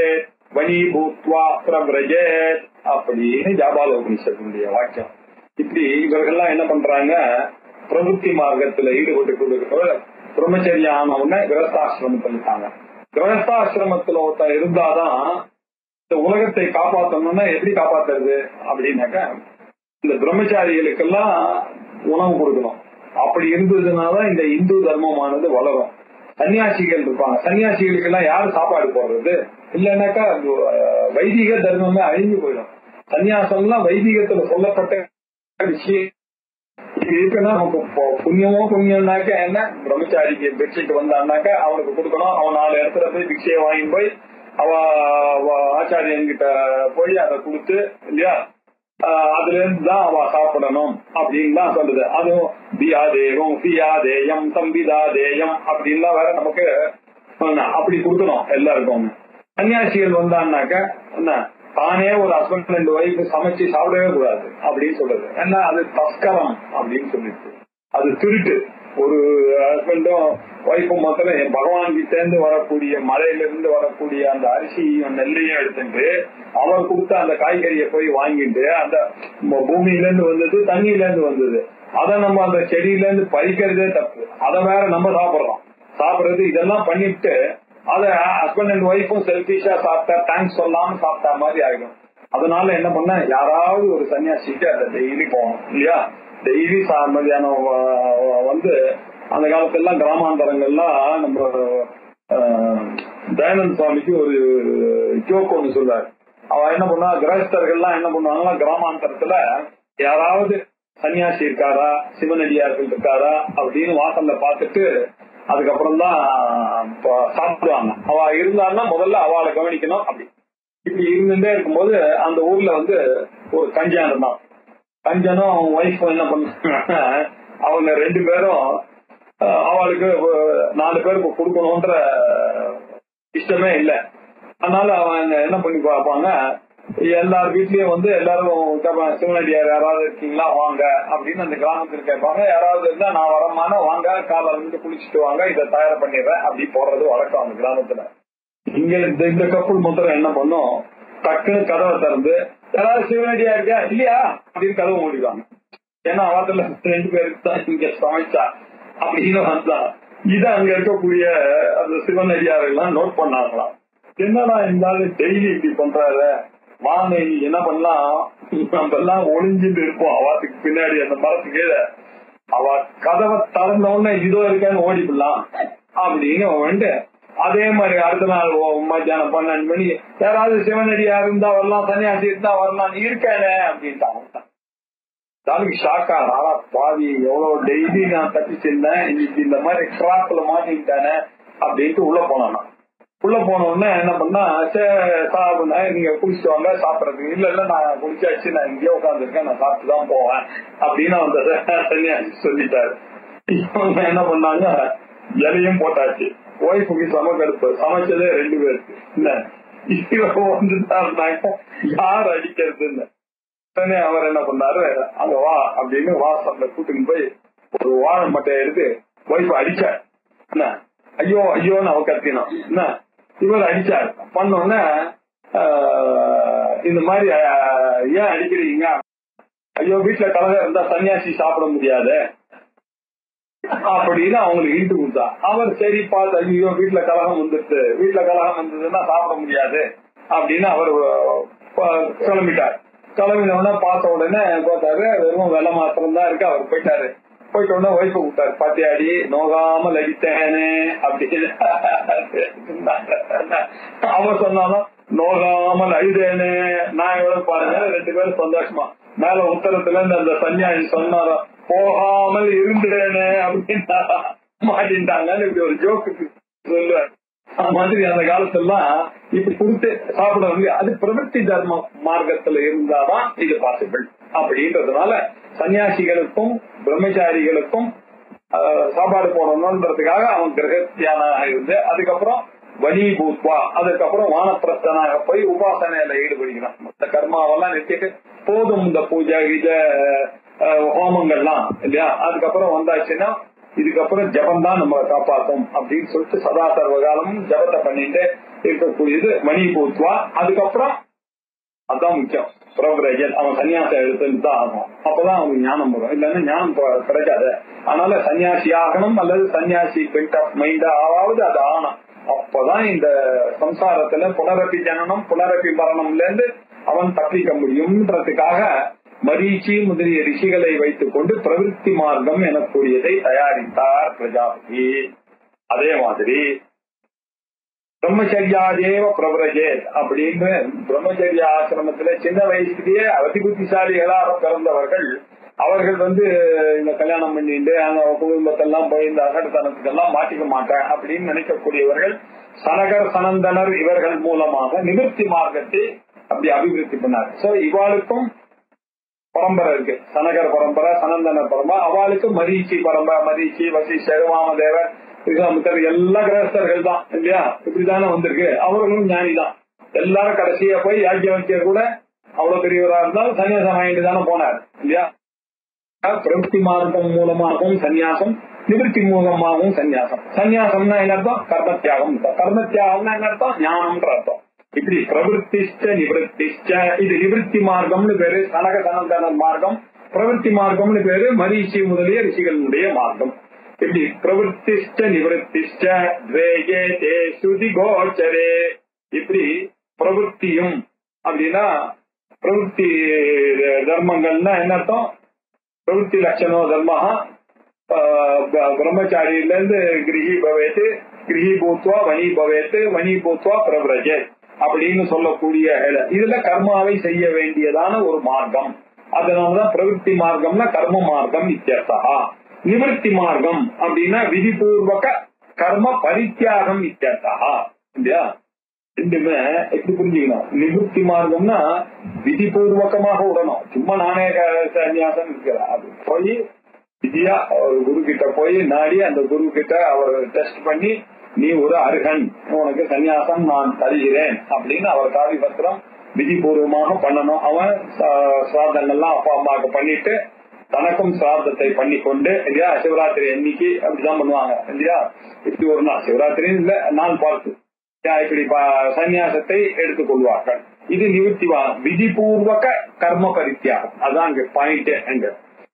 வனி பூத்வா பிரபிரஜேத் அப்படின்னு ஜாபால உபனிஷத்தினுடைய வாக்கியம் இப்படி இவர்கள்லாம் என்ன பண்றாங்க பிரபுத்தி மார்க்கத்துல ஈடுபட்டு கொண்டிருக்கிற பிரம்மச்சரியம் ஆன உடனே கிரகஸ்தாசிரமத்தில் இருக்காங்க கிரகஸ்தாசிரமத்துல ஒருத்தர் இருந்தாதான் இந்த உலகத்தை காப்பாத்தணும்னா எப்படி காப்பாத்துறது அப்படின்னாக்கா இந்த பிரம்மச்சாரிகளுக்கெல்லாம் உணவு கொடுக்கணும் அப்படி இருந்ததுனால இந்த இந்து தர்மமானது வளரும் சன்னியாசிகள் இருப்பாங்க சன்னியாசிகளுக்கு எல்லாம் யாரு சாப்பாடு போடுறது இல்லைன்னாக்கா அஹ், வைதிக தர்மமே அழிஞ்சு போயிடும் சன்னியாசம்லாம் வைதிகத்துல சொல்லப்பட்ட விஷயம் இது இருக்குன்னா நமக்கு பொ- புண்ணியமோ புண்ணியம்னாக்க என்ன பிரம்மச்சாரிக்கு பெட்ஷீட் வந்தான்னாக்கா அவனுக்கு கொடுக்கணும் அவன் நாலு இடத்துல போய் பிக்ஷையை வாங்கி போய் அவ அவ ஆச்சாரியன் கிட்ட போய் அதை கொடுத்து இல்லையா ஆஹ் அதுல இருந்து தான் அவ சாப்பிடணும் அப்படின்னு தான் சொல்லுது அதுவும் பியா தேகம் பியா தேயம் சம்பிதா தேயம் அப்படின்லாம் வேற நமக்கு என்ன, அப்படி கொடுக்கணும் எல்லாருக்கும் சன்னியாசிகள் வந்தான்னாக்க என்ன தானே ஒரு ஹஸ்பண்ட் ரெண்டு ஒய்ஃப் சமைச்சு சாப்பிடவே கூடாது அப்படின்னு சொல்றது ஏன்னா அது தஸ்கரம் அப்படின்னு சொல்லிட்டு அது திருட்டு ஒரு ஹஸ்பண்டும் ஒய்ஃபும் மாத்திரம் என் பகவான் கிட்ட இருந்து வரக்கூடிய மலையில இருந்து வரக்கூடிய அந்த அரிசியும் நெல்லையும் எடுத்துட்டு அவர் கொடுத்த அந்த காய்கறியை போய் வாங்கிட்டு அந்த ம- பூமியில இருந்து வந்தது தண்ணியில இருந்து வந்தது அதை நம்ம அந்த செடியில இருந்து பறிக்கிறதே தப்பு அதை வேற நம்ம சாப்பிடுறோம் சாப்பிடுறது இதெல்லாம் பண்ணிட்டு அத ஹஸ்பண்ட் அண்ட் ஒய்ஃபும் செல்பிஷா சாப்பிட்டா தேங்க்ஸ் சொல்லாம சாப்பிட்டா மாதிரி ஆயிடும் அதனால என்ன பண்ண யாராவது ஒரு சன்னியாசிக்கு அதை டெய்லி போகணும் இல்லையா டெய்லி மதியானம் வ- வ- வந்து அந்த காலத்துல கிராமாந்தரங்கள்லாம் நம்ம ஆஹ், தயானந்த் சுவாமிக்கு ஒரு ஜோக் ஒண்ணு சொல்றாரு அவ என்ன பண்ணா கிரகஸ்தர்கள்லாம் என்ன பண்ணுவாங்கன்னா கிராமாந்தரத்துல யாராவது சன்னியாசி இருக்காரா சிவனடியார்கள் இருக்காரா அப்படின்னு வாசல்ல பார்த்துட்டு அதுக்கப்புறம் தான் ப- சாப்பிடுவாங்க அவ இருந்தான்னா முதல்ல அவளை கவனிக்கணும் அப்படி இப்படி இருந்துட்டே இருக்கும்போது அந்த ஊர்ல வந்து ஒரு கஞ்சான் இருந்தான் கஞ்சனும் அவன் ஒய்ஃபும் என்ன பண்ணாங்க அவங்க ரெண்டு பேரும் அஹ், அவளுக்கு ஒரு நாலு பேருக்கு கொடுக்கணும்ன்ற இஷ்டமே இல்லை அதனால அவங்க என்ன பண்ணி பார்ப்பாங்க எல்லார் வீட்லயும் வந்து எல்லாரும் கேட்பாங்க சிவனடியார் யாராவது இருக்கீங்களா வாங்க அப்படின்னு அந்த கிராமத்தில் கேட்பாங்க யாராவது இருந்தா நான் வரமானா வாங்க காலைல இருந்து குளிச்சுட்டு வாங்க இதை தயார் பண்ணிடுறேன் அப்படி போடுறது வழக்கம் அந்த கிராமத்துல இங்க இந்த இந்த கப்பல் மொத்தம் என்ன பண்ணும் டக்குன்னு கதவை திறந்து யாராவது சிவனடியா இருக்கா இல்லையா அப்படின்னு கதவை மூடிடுவாங்க ஏன்னா அவத்துல ரெண்டு பேருக்கு தான் இங்க சமைச்சா அப்படின்னு வந்தா இது அங்க இருக்கக்கூடிய அந்த சிவனடியாரெல்லாம் நோட் பண்ணாங்களாம் என்னடா இந்த ஆளு டெய்லி இப்படி பண்றாரு வாங்க இனி என்ன பண்ணலாம் நம்ம எல்லாம் ஒளிஞ்சிட்டு இருப்போம் அவத்துக்கு பின்னாடி அந்த மரத்துக்கு கீழே அவ கதவை திறந்த உடனே இதோ இருக்கான்னு ஓடிவிடலாம் அப்படின்னு அவன் வந்துட்டு அதே மாதிரி அடுத்த நாள் ஓ- மத்தியானம் பன்னெண்டு மணி யாராவது சிவனடியா இருந்தா வரலாம் சன்னியாசி இருந்தா வரலாம் நீ இருக்கானே அப்படின்ட்டான் தாலுக்கு ஷாக்கா ஆனா பாவி எவ்வளவு டெய்லி நான் தப்பிச்சிருந்தேன் இன்னைக்கு இந்த மாதிரி ட்ராப்ல மாட்டிக்கிட்டானே அப்படின்ட்டு உள்ள போனான் நான். உள்ள போன உடனே என்ன பண்ணா சரி சாப்பிடுனா நீங்க குளிச்சுட்டு வாங்க சாப்பிடறதுக்கு இல்ல இல்ல நான் குளிச்சாச்சு நான் இங்கேயே உட்காந்துருக்கேன் நான் சாப்பிட்டு தான் போவேன் அப்படின்னு அந்த சன்னியாசி சொல்லிட்டாரு இவங்க என்ன பண்ணாங்க இலையும் போட்டாச்சு ஒய்ஃபுக்கு சமக்கடுப்பு சமைச்சதே ரெண்டு பேருக்கு என்ன இவன் வந்துட்டாருனாக்க யார் அடிக்கிறதுன்னு உடனே அவர் என்ன பண்ணாரு அங்க வா அப்படின்னு வாசல்ல கூட்டின்னு போய் ஒரு வாழை மட்டையை எடுத்து ஒய்ஃப் அடிச்சார் என்ன ஐயோ ஐயோன்னு அவ கத்தினான் என்ன இவர் அடிச்சார் பண்ண உடனே ஆஹ், இந்த மாதிரி ஆஹ், ஏன் அடிக்கிறீங்க ஐயோ வீட்டுல கலகம் இருந்தா சன்னியாசி சாப்பிட முடியாது அப்படின்னு அவங்களுக்கு இட்டு கொடுத்தா அவர் சரி பார்த்து ஐயோ வீட்டுல கலகம் வந்துருச்சு வீட்டுல கலகம் வந்ததுன்னா சாப்பிட முடியாது அப்படின்னு அவர் அஹ், கிளம்பிட்டார் கிளம்பின உடனே பார்த்த உடனே பார்த்தாரு வெறும் வெள்ள மாத்திரம் தான் இருக்கு அவர் போயிட்டாரு போயிட்ட உடனே ஒய்ஃப கூப்பிட்டாரு பாத்தியாடி நோகாமல் அடித்தேனே அப்படின்னு அவர் சொன்னாலும் நோகாமல் அழுதேனே நான் எவ்வளவு பாருங்க ரெண்டு பேரும் சந்தோஷமா மேல உத்தரத்துல இருந்து அந்த சன்னியாசி சொன்னாரோ போகாமல் இருந்தேனே அப்படின்னு மாட்டின்ட்டாங்கன்னு இப்படி ஒரு ஜோக்கு சொல்லுவார் அந்த மாதிரி அந்த காலத்துலாம் இப்படி கொடுத்து சாப்பிட முடியும் அது பிரவൃத்தி தர்ம மார்க்கத்துல இருந்தாதான் இது பாசிபிள் அப்படின்றதுனால சன்னியாசிகளுக்கும் பிரம்மச்சாரிகளுக்கும் ஆஹ், சாப்பாடு போடணும்ன்றதுக்காக அவன் கிரகத்தியானாக இருந்து அதுக்கப்புறம் வலி பூத்வா அதுக்கப்புறம் வானப்பிரஸ்தனாக போய் உபாசனையில ஈடுபடுகிறான் மற்ற கர்மாவெல்லாம் நிறுத்திட்டு போதும் இந்த பூஜை இத ஆஹ், ஹோமங்கள்லாம் இல்லையா அதுக்கப்புறம் வந்தாச்சுன்னா இதுக்கப்புறம் ஜபம் தான் நம்ம காப்பாத்தும் அப்படின்னு சொல்லிட்டு சதா சர்வகாலமும் ஜபத்தை பண்ணிட்டு இருக்கக்கூடியது மணி பூத்வா அதுக்கப்புறம் அதான் முக்கியம் பிரபரஜன் அவன் சன்னியாசம் எடுத்துட்டு தான் ஆகும் அப்பதான் அவனுக்கு ஞானம் வரும் இல்லைன்னா ஞானம் ப- கிடைக்காது அதனால சன்னியாசி ஆகணும் அல்லது சன்னியாசி பெண்ட் ஆஃப் மைண்ட் ஆவாவது அது ஆகணும் அப்பதான் இந்த சம்சாரத்துல புனரப்பி ஜனனம் புனரப்பி மரணம்ல இருந்து அவன் தப்பிக்க முடியும்ன்றதுக்காக மரீச்சி முதலிய ரிஷிகளை வைத்துக் கொண்டு பிரவிற்த்தி மார்க்கம் எனக்கூடியதை தயாரித்தார் பிரஜாபதி அதே மாதிரி பிரம்மச்சரியாதேவ பிரபரஜேத் அப்படின்னு பிரம்மச்சரிய ஆசிரமத்துல சின்ன வயசுலயே அதி புத்திசாலிகளாக பிறந்தவர்கள் அவர்கள் வந்து இந்த கல்யாணம் பண்ணிட்டு அந்த குடும்பத்தெல்லாம் போய் இந்த அகடத்தனத்துக்கெல்லாம் மாட்டிக்க மாட்டேன் அப்படின்னு நினைக்கக்கூடியவர்கள் சனகர் சனந்தனர் இவர்கள் மூலமாக நிவர்த்தி மார்க்கத்தை அப்படி அபிவிருத்தி பண்ணார் சோ இவாளுக்கும் பரம்பரை இருக்கு சனகர் பரம்பரை சனந்தனர் பரம்பரை அவளுக்கு மரீச்சி பரம்பரை மரீச்சி வசிஷ்டர் வாமதேவர் விஸ்வாமித்தர் எல்லா கிரகஸ்தர்கள் தான் இல்லையா இப்படிதானே வந்திருக்கு அவர்களும் ஞானி தான் எல்லாரும் கடைசியா போய் யாக்கியவக்கியர் கூட அவ்வளவு பெரியவரா இருந்தாலும் சன்னியாசம் வாங்கிட்டு தானே போனார் இல்லையா பிரவൃத்தி மார்க்கம் மூலமாகவும் சன்னியாசம் நிவர்த்தி மூலமாகவும் சன்னியாசம் சன்னியாசம்னா என்ன அர்த்தம் கர்ம தியாகம் கர்ம தியாகம்னா என்ன அர்த்தம் ஞானம்ன்ற அர்த்தம் இப்படி பிரவருத்திஷ்ட நிவர்த்திஷ்ட இது நிவர்த்தி மார்க்கம்னு பேரு சனக சனந்தன மார்க்கம் பிரவருத்தி மார்க்கம்னு பேரு மரீச்சி முதலிய ரிஷிகளுடைய மார்க்கம் இப்படி பிரவருத்திஷ்ட நிவர்த்திஷ்ட துவேகே தே ஸ்ருதி கோச்சரே இப்படி பிரவருத்தியும் அப்படின்னா பிரவருத்தி தர்மங்கள்னா என்ன அர்த்தம் பிரவருத்தி லட்சணோ தர்ம பிரம்மச்சாரியில இருந்து கிரகி பவேத்து கிரகி பூத்வா வனி பவேத்து வனி பூத்வா பிரபரஜே அப்படின்னு சொல்லக்கூடிய இடம். இதுல கர்மாவை செய்ய வேண்டியதான ஒரு மார்க்கம் அதனாலதான் பிரவருத்தி மார்க்கம்னா கர்ம மார்க்கம் இத்தியர்த்தா நிவர்த்தி மார்க்கம் அப்படின்னா விதிபூர்வக கர்ம பரித்தியாகம் இத்தியர்த்தா இல்லையா ரெண்டுமே எப்படி புரிஞ்சுக்கணும் நிவர்த்தி மார்க்கம்னா விதிபூர்வகமாக விடணும் சும்மா நானே க- சன்னியாசம் இருக்கிறேன் அது போய் விதியா ஒரு குரு கிட்ட போய் நாடி அந்த குரு கிட்ட அவர் டெஸ்ட் பண்ணி நீ ஒரு அருகன் உனக்கு சன்னியாசம் நான் தருகிறேன் அப்படின்னு அவர் காவி பத்திரம் விதிபூர்வமாக பண்ணணும் அவன் சா- சிராதங்கள்லாம் அப்பா அம்மாவுக்கு பண்ணிட்டு தனக்கும் சிராதத்தை பண்ணி கொண்டு இல்லையா சிவராத்திரி அன்னைக்கு அப்படிதான் பண்ணுவாங்க இல்லையா இப்படி ஒரு நாள் சிவராத்திரி இல்ல நாள் பார்த்து யா, இப்படி ப- சந்நியாசத்தை எடுத்துக் கொள்வார்கள் இது நிவர்த்திவா விதிபூர்வக கர்ம பரித்தியாகம் அதான் அங்க பாயிண்ட் அங்க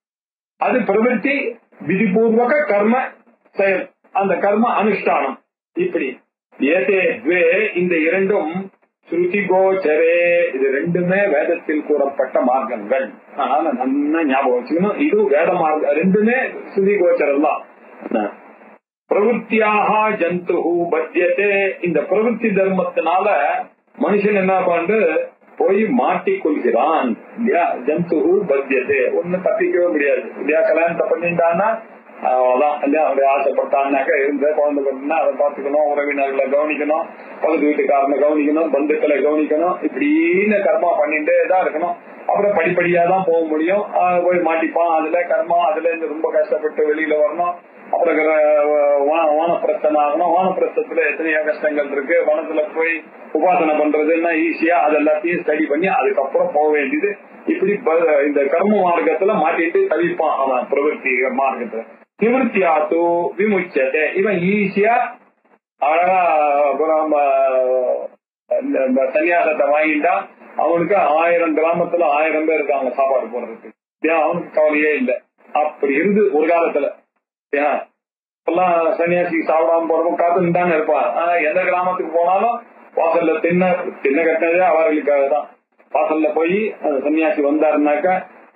அது பிரவೃತ್ತಿ விதிபூர்வக கர்ம செயல் அந்த கர்ம அனுஷ்டானம் இப்படி ஏதே துவே இந்த இரண்டும் ஸ்ருதி கோச்சரே இது ரெண்டுமே வேதத்தில் கூறப்பட்ட மார்க்கங்கள் அதனால நல்லா ஞாபகம் வச்சுக்கணும் இது வேத மார்க்கம் ரெண்டுமே ஸ்ருதி கோச்சரம் தான் பிரவೃತ್ತಿயாக ஜந்து பத்தியத்தே இந்த பிரவೃತ್ತಿ தர்மத்தினால மனுஷன் என்ன பண்றது போய் மாட்டிக் கொள்கிறான் இல்லையா ஜந்து பத்தியத்தே ஒண்ணு தப்பிக்கவே முடியாது இல்லையா கல்யாணத்தை பண்ணிட்டான்னா அவ்வளவுதான் இல்லையா அப்படி ஆசைப்பட்டான்னாக்க இருந்த குழந்தை பிறந்தா அதை பார்த்துக்கணும் உறவினர்களை கவனிக்கணும் பக்கத்து வீட்டுக்காரனை கவனிக்கணும் பந்துக்களை கவனிக்கணும் இப்படின்னு கர்மா பண்ணிட்டே தான் இருக்கணும் அப்புறம் படிப்படியா தான் போக முடியும் ஆஹ் போய் மாட்டிப்பான் அதுல கர்மா அதுல இருந்து ரொம்ப கஷ்டப்பட்டு வெளியில வரணும் அப்புறம் கிர- வா- வானப்பிரஸ்தன் ஆகணும் வானப்பிரஸ்தத்துல எத்தனையோ கஷ்டங்கள் இருக்கு வனத்துல போய் உபாசனை பண்றதுன்னா ஈஸியா அது எல்லாத்தையும் ஸ்டடி பண்ணி அதுக்கப்புறம் போக வேண்டியது இப்படி ப- இந்த கர்ம மார்க்கத்துல மாட்டிட்டு தவிப்பான் அவன் பிரவൃத்தி மார்க்கத்துல நிவர்த்தி ஆத்து விமுச்சத்தை இவன் ஈஸியா அழகா அப்புறம் ஆஹ், இந்த இந்த சன்னியாசத்தை வாங்கிட்டா அவனுக்கு ஆயிரம் கிராமத்துல ஆயிரம் பேர் இருக்காங்க சாப்பாடு போடுறதுக்கு ஏன் அவனுக்கு கவலையே இல்லை அப்படி இருந்து ஒரு காலத்துல ஏன் எல்லாம் சன்னியாசி சாப்பிடாம போறவங்க காத்து தானே இருப்பான் ஆனா எந்த கிராமத்துக்கு போனாலும் வாசல்ல தின்ன தின்ன கட்டினதே அவர்களுக்காக தான் வாசல்ல போய் அந்த சன்னியாசி வந்தாருனாக்க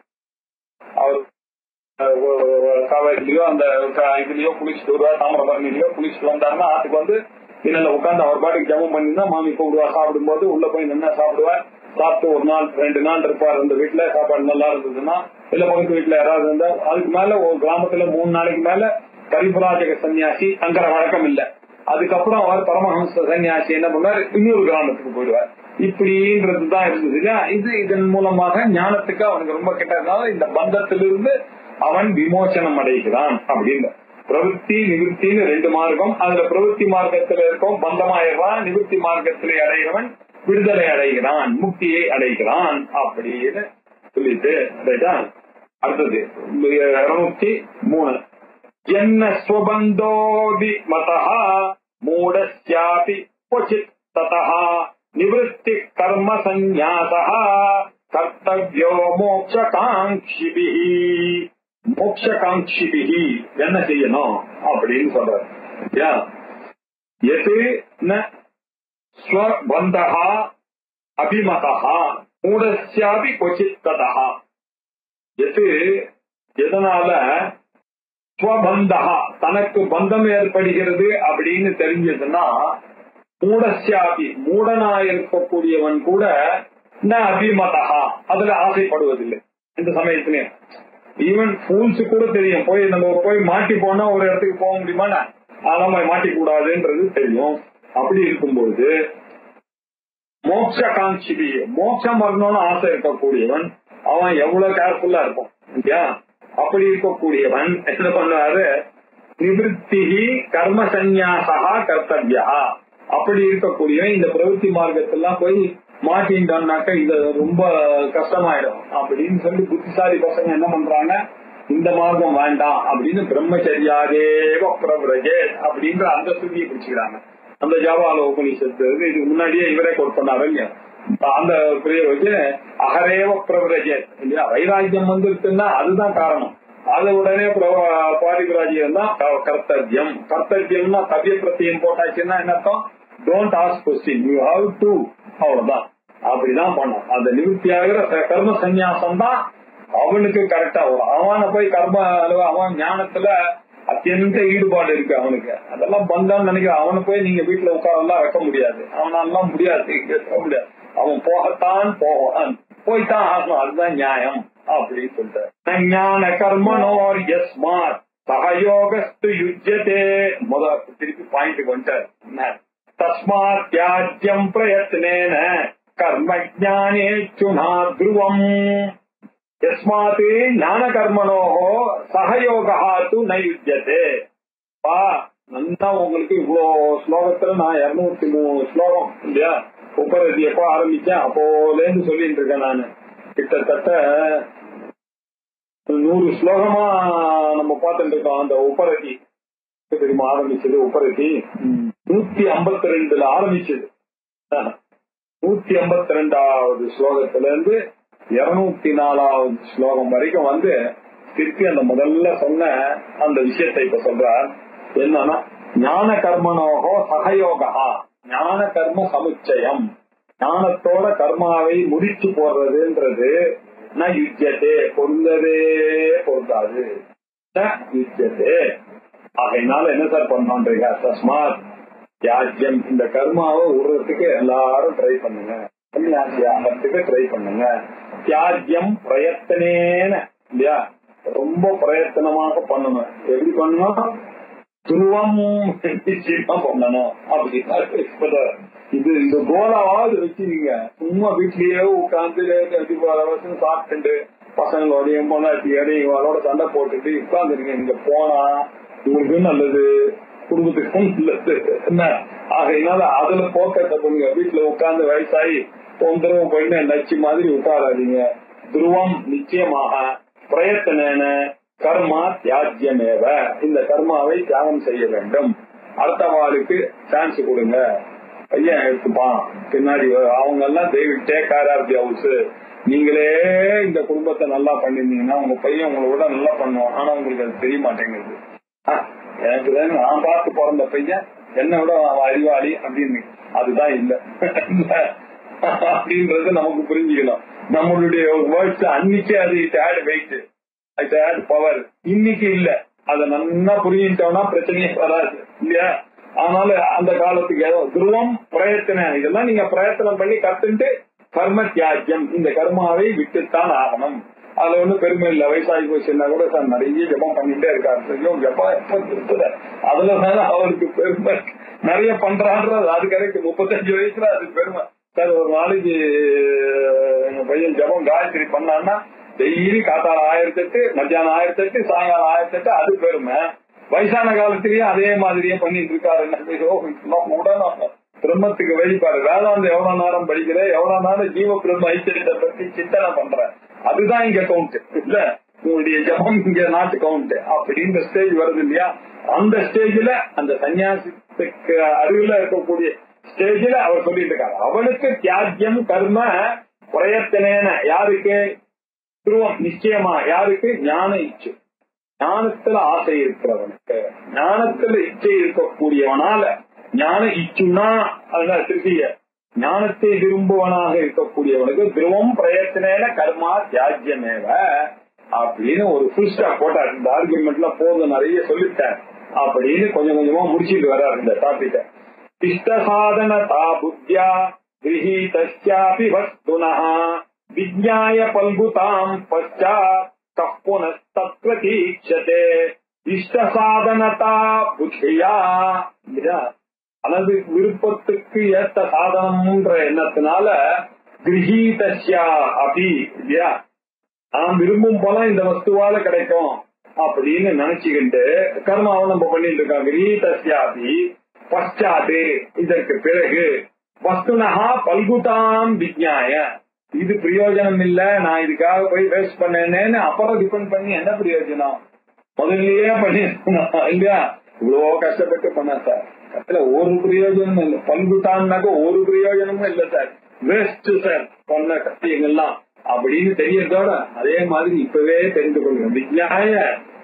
அவர் அஹ், ஒ- ஒ- காவேரிலயோ அந்த க- இதுலயோ குளிச்சுட்டு வருவா தாமிரபரணிலயோ குளிச்சுட்டு வந்தாருன்னா ஆத்துக்கு வந்து இன்னல உட்காந்து அவர் பாட்டுக்கு ஜபம் பண்ணி தான் மாமி கூப்பிடுவா சாப்பிடும்போது உள்ள போய் நின்னா சாப்பிடுவார் சாப்பிட்டு ஒரு நாள் ரெண்டு நாள் இருப்பார் அந்த வீட்டுல சாப்பாடு நல்லா இருந்ததுன்னா இல்ல பக்கத்து வீட்டுல யாராவது இருந்தா அதுக்கு மேல ஒரு கிராமத்துல மூணு நாளைக்கு மேல பரிபராஜக சன்னியாசி தங்குற வழக்கம் இல்ல அதுக்கப்புறம் அவர் பரமஹம்ச சன்னியாசி என்ன பண்ணார் இன்னொரு கிராமத்துக்கு போயிடுவார் இப்படின்றது தான் இருந்தது இல்லையா இது இதன் மூலமாக ஞானத்துக்கு அவனுக்கு ரொம்ப கிட்டதுனால இந்த பந்தத்திலிருந்து அவன் விமோசனம் அடைகிறான் அப்படின்னு பிரவೃತ್ತಿ நிவர்த்தின்னு ரெண்டு மார்க்கம் அதுல பிரவೃತ್ತಿ மார்க்கத்துல இருக்கும் பந்தமாயிடுறான் நிவர்த்தி மார்க்கத்திலே அடைகிறவன் விடுதலை அடைகிறான் முக்தியை அடைகிறான் அப்படின்னு சொல்லிட்டு ரைட்டா அடுத்தது இருநூத்தி மூணு என்ன ஸ்வபந்தோபி மதா மூடஸ்யாபி கொச்சித் ततः निवृत्ति कर्म संन्यासः कर्तव्यो மோட்சகாங்கிபிஹ மோட்சகாங்கிபிஹ என்ன செய்யணும் அப்படின்னு சொல்றாரு இல்லையா? எது ந ஸ்வபந்தः அபிமதः மூடஸ்யாபி கொச்சித் ததः எது எதனால ஸ்வபந்தா தனக்கு பந்தம் ஏற்படுகிறது அப்படின்னு தெரிஞ்சதுன்னா மூடஸ்யாபி மூடனா இருக்கக்கூடியவன் கூட ந அபிமதா அதுல ஆசைப்படுவதில்லை இந்த சமயத்திலே ஈவன் ஃபூல்ஸ் கூட தெரியும் போய் நம்ம போய் மாட்டி போனா ஒரு இடத்துக்கு போக முடியுமா அதெல்லாம் போய் மாட்டி கூடாதுன்றது தெரியும் அப்படி இருக்கும்போது மோட்ச காட்சி மோட்சம் வரணும்னு ஆசை இருக்கக்கூடியவன் அவன் எவ்வளவு கேர்ஃபுல்லா இருப்பான் இல்லையா அப்படி இருக்கக்கூடியவன் என்ன பண்ணுவாரு நிவൃத்தி கர்ம சந்நியாசா கர்த்தவியா அப்படி இருக்கக்கூடியவன் இந்த பிரவೃತ್ತಿ மார்க்கத்தெல்லாம் போய் மாட்டின்றான்னாக்க இது ரொம்ப கஷ்டமாயிடும் அப்படின்னு சொல்லி புத்திசாலி பசங்க என்ன பண்றாங்க இந்த மார்க்கம் வேண்டாம் அப்படின்னு பிரம்மச்சரியாதேவ பிரபுரஜே அப்படின்ற அந்த ஸ்ருதியை பிடிச்சுக்கிறாங்க அந்த ஜாவால உபனிஷத்து இதுக்கு முன்னாடியே இவரே கோட் பண்ணாரு இல்லையா அந்த பெரிய வச்சு அகரேவ பிரபுரஜே இல்லையா வைராக்கியம் வந்துருச்சுன்னா அதுதான் காரணம் அது உடனே பாரிபிராஜியம் தான் க- கர்த்தவியம் கர்த்தவியம்னா கவிய பிரத்தியம் போட்டாச்சுன்னா என்ன அர்த்தம் don't ask question you have to அவ்வளவுதான் அப்படிதான் பண்ணும் அந்த நிவர்த்தியாகிற க- கர்ம சந்நியாசம் தான் அவனுக்கு கரெக்டா வரும் அவனை போய் கர்ம அளவு அவன் ஞானத்துல அத்தியந்த ஈடுபாடு இருக்கு அவனுக்கு அதெல்லாம் பந்தான்னு நினைக்கிறேன் அவனை போய் நீங்க வீட்டுல உட்காரலாம் வைக்க முடியாது அவனாலாம் முடியாது இங்க வைக்க முடியாது அவன் போகத்தான் போவான் போய்தான் ஆகணும் அதுதான் நியாயம் அப்படின்னு சொல்லிட்டு ஞான கர்மனோர் யஸ்மாத் சகயோகஸ்து யுஜ்யதே முத திருப்பி பாயிண்ட் வந்துட்டார் என்ன? தஸ்மாத் தியாஜ்யம் பிரயத்னேன கர்ம ஜானேச்சுனா துருவம் யஸ்மாத் ஞான கர்மனோஹோ சகயோகா து நயுஜ்யதே பா நல்லா உங்களுக்கு இவ்வளவு ஸ்லோகத்துல நான் இருநூத்தி மூணு ஸ்லோகம் இல்லையா உபரதி எப்போ ஆரம்பிச்சேன் அப்போல இருந்து சொல்லிட்டு இருக்கேன் நானு கிட்டத்தட்ட நூறு ஸ்லோகமா நம்ம பார்த்துட்டு இருக்கோம் அந்த உபரதி தெரியுமா ஆரம்பிச்சது உபரதி நூத்தி ஐம்பத்தி ரெண்டுல ஆரம்பிச்சது நூத்தி ஐம்பத்தி ரெண்டாவது ஸ்லோகத்துல இருந்து இருநூத்தி நாலாவது ஸ்லோகம் வரைக்கும் வந்து திருப்பி அந்த முதல்ல சொன்ன அந்த விஷயத்தை இப்ப சொல்றார் என்னன்னா ஞான கர்மனோகோ சகயோகா ஞான கர்ம சமுச்சயம் ஞானத்தோட கர்மாவை முடிச்சு போடுறதுன்றது ந யுஜ்யத்தே பொருந்ததே பொருந்தாது ந யுஜ்யத்தே ஆகையினால என்ன சார் பண்ணோன்றீங்க தஸ்மாத் தியாஜ்யம் இந்த கர்மாவை விடுறதுக்கு எல்லாரும் ட்ரை பண்ணுங்க சன்னியாசி ஆகிறதுக்கு ட்ரை பண்ணுங்க தியாஜ்யம் பிரயத்தனேன இல்லையா ரொம்ப பிரயத்தனமாக பண்ணணும் எப்படி பண்ணணும் துருவம் நிச்சயமா பண்ணணும் அப்படின்னு இது இந்த கோலாவது வச்சிருங்க சும்மா வீட்லயே உட்காந்து வருஷம் சாப்பிட்டுட்டு பசங்களோடையும் பொண்டாட்டியோடையும் இவளோட சண்டை போட்டுட்டு உட்காந்துருங்க நீங்க போனா உங்களுக்கு நல்லது குடும்பத்துக்கும் நல்லது என்ன ஆகையினால அதுல போக்கத்தை பண்ணுங்க வீட்டுல உட்கார்ந்து வயசாகி தொந்தரவு பண்ணி நச்சு மாதிரி உட்காராதீங்க துருவம் நிச்சயமாக பிரயத்தன கர்மா தியாஜ்யமேவ இந்த கர்மாவை தியாகம் செய்ய வேண்டும் அடுத்த வாளுக்கு சான்ஸ் கொடுங்க பையன் எடுத்துப்பான் பின்னாடி அவங்க எல்லாம் தெய்வம் take care of the house நீங்களே இந்த குடும்பத்தை நல்லா பண்ணிருந்தீங்கன்னா உங்க பையன் உங்களை விட நல்லா பண்ணுவான் ஆனா உங்களுக்கு அது தெரிய மாட்டேங்குது ஆ, எனக்கு தான் நான் பார்த்து பிறந்த பையன் என்னை விட அவன் அறிவாளி அப்படின்னு அதுதான் இல்ல அப்படின்றது நமக்கு புரிஞ்சுக்கணும் நம்மளுடைய வேர்ட்ஸ் அன்னைக்கு அது it had weight it had power இன்னைக்கு இல்ல அத நல்லா புரிஞ்சுட்டோம்னா பிரச்சனையே வராது இல்லையா அதனால அந்த காலத்துக்கு ஏதோ துருவம் பிரயத்தனம் இதெல்லாம் நீங்க பிரயத்தனம் பண்ணி கத்துட்டு கர்ம தியாஜ்யம் இந்த கர்மாவை விட்டுத்தான் ஆகணும் அதுல ஒண்ணும் பெருமை இல்ல வயசாகி போச்சுன்னா கூட சார் நிறைய ஜபம் பண்ணிட்டே இருக்காரு தெரியும் ஜபம் எப்ப இருக்குது அதுல தானே அவருக்கு பெருமை நிறைய பண்றான்றது அது கரெக்ட் முப்பத்தஞ்சு வயசுல அது பெருமை சார் ஒரு நாளைக்கு எங்க பையன் ஜபம் காயத்ரி பண்ணான்னா டெய்லி காத்தால ஆயிரத்தி எட்டு மத்தியானம் ஆயிரத்தி எட்டு சாயங்காலம் ஆயிரத்தி எட்டு அது பெருமை வயசான காலத்திலயும் அதே மாதிரியே பண்ணிட்டு இருக்காரு உடனே பிரம்மத்துக்கு வெளிப்பாடு வேதாந்தம் எவ்வளவு நேரம் படிக்கிற எவ்வளவு நேரம் ஜீவ பிரம்ம ஐச்சரியத்தை பத்தி சிந்தனை பண்ற அதுதான் இங்க கவுண்ட் இல்ல உங்களுடைய ஜபம் இங்க நாட்டு கவுண்ட் அப்படின்ற ஸ்டேஜ் வருது இல்லையா அந்த ஸ்டேஜ்ல அந்த சன்னியாசத்துக்கு அருகில இருக்கக்கூடிய ஸ்டேஜில் அவர் சொல்லிட்டு இருக்காரு அவனுக்கு தியாஜ்யம் கர்ம பிரயத்தனேன யாருக்கு துருவம் நிச்சயமா யாருக்கு ஞான இச்சை ஞானத்துல ஆசை இருக்கிறவனுக்கு ஞானத்துல இச்சை இருக்கக்கூடியவனால ஞான இச்சுன்னா அதுதான் திருப்பிய ஞானத்தை விரும்புவனாக இருக்கக்கூடியவனுக்கு துருவம் பிரயத்தனேன கர்மா தியாஜ்யமேவ அப்படின்னு ஒரு ஃபுல் ஸ்டாப் போட்டார் இந்த ஆர்குமெண்ட்ல போதும் நிறைய சொல்லிட்டார் அப்படின்னு கொஞ்சம் கொஞ்சமா முடிச்சிட்டு வர்றாரு இந்த டாபிக்க இஷ்ட சாதனதா புத்தியா கிரகீதாபி வஸ்துனா விஜ்ஞாய பல்குதாம் பశ్చాத் கப்புனஸ்தீட்சதே இஷ்ட சாதனதா புத்தியா இல்லையா அல்லது விருப்பத்துக்கு ஏத்த சாதனம்ன்ற எண்ணத்தினால கிரகீதஸ்யா அபி இல்லையா நாம் விரும்பும் போல இந்த வஸ்துவால கிடைக்கும் அப்படின்னு நினைச்சுக்கிட்டு கர்மாவை நம்ம பண்ணிட்டு இருக்கோம் கிரகீதஸ்யாபி பశ్చాத்து இதற்கு பிறகு வஸ்துனஹா பல்குதாம் விஜ்ஞாய இது பிரயோஜனம் இல்ல நான் இதுக்காக போய் வேஸ்ட் பண்ணேன்னு அப்புறம் டிபெண்ட் பண்ணி என்ன பிரயோஜனம் முதல்லயே பண்ணி இல்லையா இவ்வளவு கஷ்டப்பட்டு பண்ண சார் அதுல ஒரு பிரயோஜனமும் இல்ல பல்குத்தான்னாக்க ஒரு பிரயோஜனமும் இல்ல சார் வேஸ்ட் சார் பண்ண கஷ்டங்கள்லாம் அப்படின்னு தெரியறதோட அதே மாதிரி இப்பவே தெரிந்து கொள்ளுங்க விஜயாய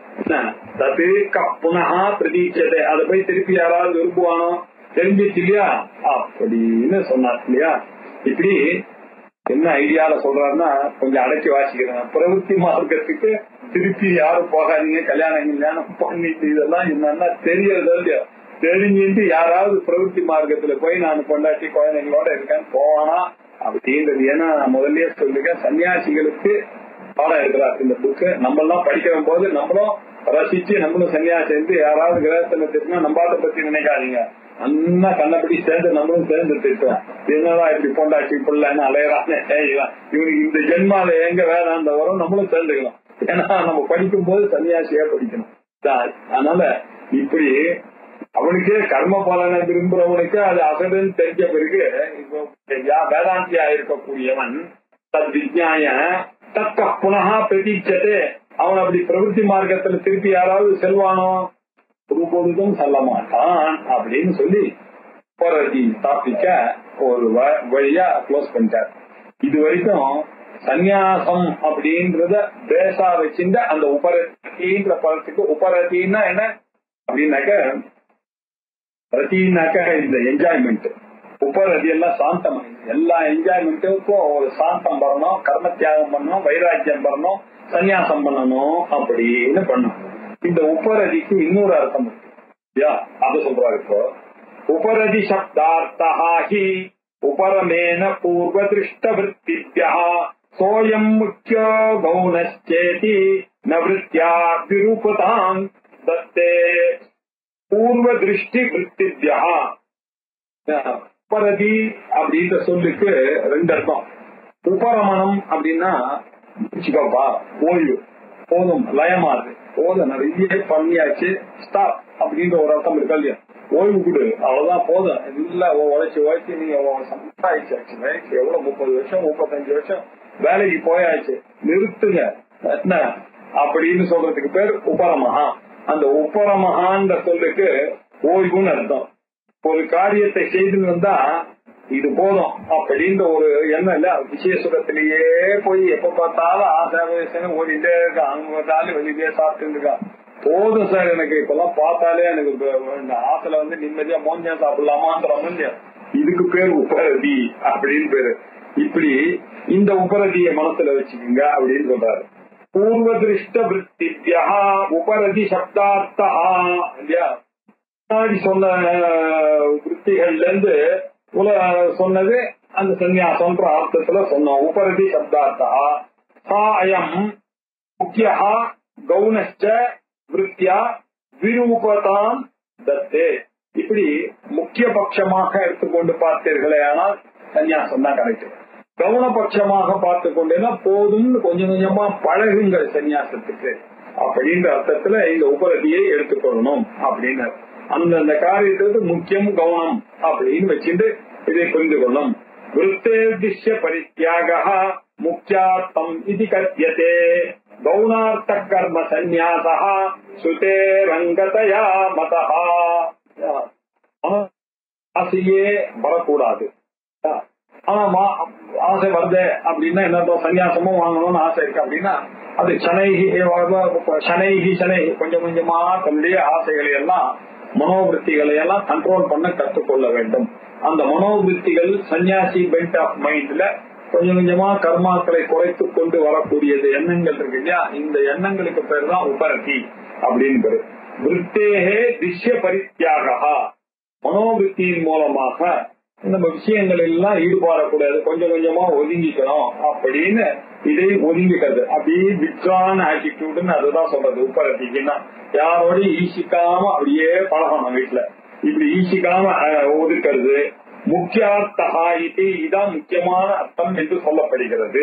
தது புனகா பிரதீட்சத்தை அதை போய் திருப்பி யாராவது விரும்புவானோ தெரிஞ்சிச்சு இல்லையா அப்படின்னு சொன்னார் இல்லையா இப்படி என்ன ஐடியால சொல்றாருன்னா கொஞ்சம் அடக்கி வாசிக்கிறேன் பிரவൃத்தி மார்க்கத்துக்கு திருப்பி யாரும் போகாதீங்க கல்யாணம் கல்யாணம் பண்ணிட்டு இதெல்லாம் என்னன்னா தெரியறதோ இல்லையா தெரிஞ்சுட்டு யாராவது பிரவൃத்தி மார்க்கத்துல போய் நான் கொண்டாட்டி குழந்தைங்களோட இருக்கேன்னு போவானா அப்படின்றது ஏன்னா நான் முதல்லயே சொல்லிருக்கேன் சன்னியாசிகளுக்கு பாடம் இருக்கிறார் இந்த புக்கு நம்ம எல்லாம் படிக்கிற போது நம்மளும் ரசிச்சு நம்மளும் சன்னியாசி இருந்து யாராவது கிரகத்துல திட்டினா நம்பாத பத்தி நினைக்காதீங்க நல்லா கண்ணப்படி சேர்ந்து நம்மளும் சேர்ந்து திட்டுவோம் என்னடா இப்படி பொண்டாட்டி பிள்ளைன்னு அலையறான்னு இவனுக்கு இந்த ஜென்மால எங்க வேணாம் வரும் நம்மளும் சேர்ந்துக்கலாம் ஏன்னா நம்ம படிக்கும் போது சன்னியாசியா படிக்கணும் அதனால இப்படி அவனுக்கே கர்ம பலனை விரும்புறவனுக்கு அது அசடுன்னு தெரிஞ்ச பிறகு இப்போ வேதாந்தியா இருக்கக்கூடியவன் தத் விஜயாய தக்க புனகா பிரதீட்சத்தை அவன் அப்படி பிரவೃத்தி மார்க்கத்துல திருப்பி யாராவது செல்வானோ ஒருபொழுதும் செல்ல மாட்டான் அப்படின்னு சொல்லி போராட்டி டாபிக்க ஒரு வழியா க்ளோஸ் பண்ணிட்டார் இது வரைக்கும் சந்நியாசம் அப்படின்றத பேசா வச்சிருந்த அந்த உபரத்தின்ற பதத்துக்கு உபரத்தின்னா என்ன அப்படின்னாக்க ரத்தினாக்க இந்த என்ஜாய்மெண்ட் உபரதி எல்லாம் சாந்தம் எல்லா என்ஜாய்மெண்ட்டுக்கும் ஒரு சாந்தம் வரணும் கர்ம தியாகம் பண்ணணும் வைராக்கியம் வரணும் சந்நியாசம் பண்ணணும் அப்படின்னு பண்ணணும் இந்த உபரதிக்கு இன்னொரு அர்த்தம் இருக்கு அத சொல்றாரு இப்போ உபரதி சப்தார்த்தஹி உபரமேன பூர்வ திருஷ்ட விற்பிபியா சோயம் முக்கிய கௌனச்சேதி நவிருத்தியா விரூபதாம் தத்தே பூர்வ திருஷ்டி விற்பிபியா உபரதி அப்படின்ற சொல்லுக்கு ரெண்டு அர்த்தம் உபரமணம் அப்படின்னா வச்சுக்கோப்பா ஓய்வு போதும் லயமாது போதும் நிறைய பண்ணியாச்சு ஸ்டாப் அப்படின்ற ஒரு அர்த்தம் இருக்கா இல்லையா ஓய்வு கொடு அவ்வளவுதான் போதும் இல்ல உழைச்சு உழைச்சு நீங்க சம்பாதிச்சாச்சு வயசு எவ்வளவு முப்பது வருஷம் முப்பத்தஞ்சு வருஷம் வேலைக்கு போயாச்சு நிறுத்துங்க என்ன அப்படின்னு சொல்றதுக்கு பேர் உபரமஹா அந்த உபரமஹான்ற சொல்லுக்கு ஓய்வுன்னு அர்த்தம் ஒரு காரியத்தை செய்து வந்தா இது போதும் அப்படின்ற ஒரு எண்ணம் இல்ல விசேஷத்திலேயே போய் எப்ப பார்த்தாலும் ஆசை வயசுன்னு ஓடிட்டே இருக்கான் அங்க பார்த்தாலும் வெளியே சாப்பிட்டு இருக்கான் போதும் சார் எனக்கு இப்பெல்லாம் பார்த்தாலே எனக்கு இந்த ஆசைல வந்து நிம்மதியா மோஞ்சா சாப்பிடலாமான்ற முடியும் இதுக்கு பேர் உபரதி அப்படின்னு பேரு இப்படி இந்த உபரதிய மனசுல வச்சுக்கோங்க அப்படின்னு சொல்றாரு பூர்வ திருஷ்ட விற்பித்யா உபரதி சப்தார்த்தா இல்லையா முன்னாடி சொன்ன விற்பிகள்ல இருந்து உல சொன்னது அந்த சந்நியாசம்ன்ற அர்த்தத்துல சொன்னோம் உபரதி சப்தார்த்தா சா அயம் முக்கியா கௌனச்ச விருத்தியா விரூபதாம் தத்தே இப்படி முக்கிய பட்சமாக எடுத்துக்கொண்டு பார்த்தீர்களே ஆனால் சந்நியாசம் தான் கரெக்ட் கவனபட்சமாக பார்த்து கொண்டேன்னா போதும்னு கொஞ்சம் கொஞ்சமா பழகுங்கள் சந்நியாசத்துக்கு அப்படின்ற அர்த்தத்துல இந்த உபரதியை எடுத்துக்கொள்ளணும் அப்படின்னு அந்தந்த காரியத்துக்கு முக்கியம் கவனம் அப்படின்னு வச்சுட்டு இதை புரிந்து கொள்ளும் விருத்தேர்திஷ்ய பரித்தியாக முக்கியார்த்தம் இது கத்தியதே கௌனார்த்த கர்ம சந்நியாசா சுதே ரங்கதயா மதா ஆசையே வரக்கூடாது ஆனா மா- ஆசை வருது அப்படின்னா என்ன அர்த்தம்? சன்னியாசமும் வாங்கணும்னு ஆசை இருக்கு அப்படின்னா அது சனைகி சனைகி சனை கொஞ்சம் கொஞ்சமா தன்னுடைய ஆசைகளை எல்லாம் மனோவிருத்திகளை எல்லாம் கண்ட்ரோல் பண்ண கற்றுக்கொள்ள வேண்டும் அந்த மனோவிருத்திகள் சன்னியாசி பெல்ட் ஆஃப் மைண்ட்ல கொஞ்சம் கொஞ்சமா கர்மாக்களை குறைத்து கொண்டு வரக்கூடியது எண்ணங்கள் இருக்கு இல்லையா இந்த எண்ணங்களுக்கு பேர் தான் உபரதி அப்படின்னு பேரு விருத்தேகே திஷ்ய பரித்தியாகா மனோவிருத்தியின் மூலமாக நம்ம விஷயங்கள் எல்லாம் ஈடுபாடக்கூடாது கொஞ்சம் கொஞ்சமா ஒதுங்கிக்கணும் அப்படின்னு இதை ஒதுங்கிக்கிறது அப்படியே விட்ரான் ஆட்டிடியூட்னு அதுதான் சொல்றது உப்பரத்திக்குன்னா யாரோடய ஈசிக்காம அப்படியே பழகணும் வீட்டுல இப்படி ஈசிக்காம அஹ், ஒதுக்கிறது முக்கியார்த்தகா இது இதான் முக்கியமான அர்த்தம் என்று சொல்லப்படுகிறது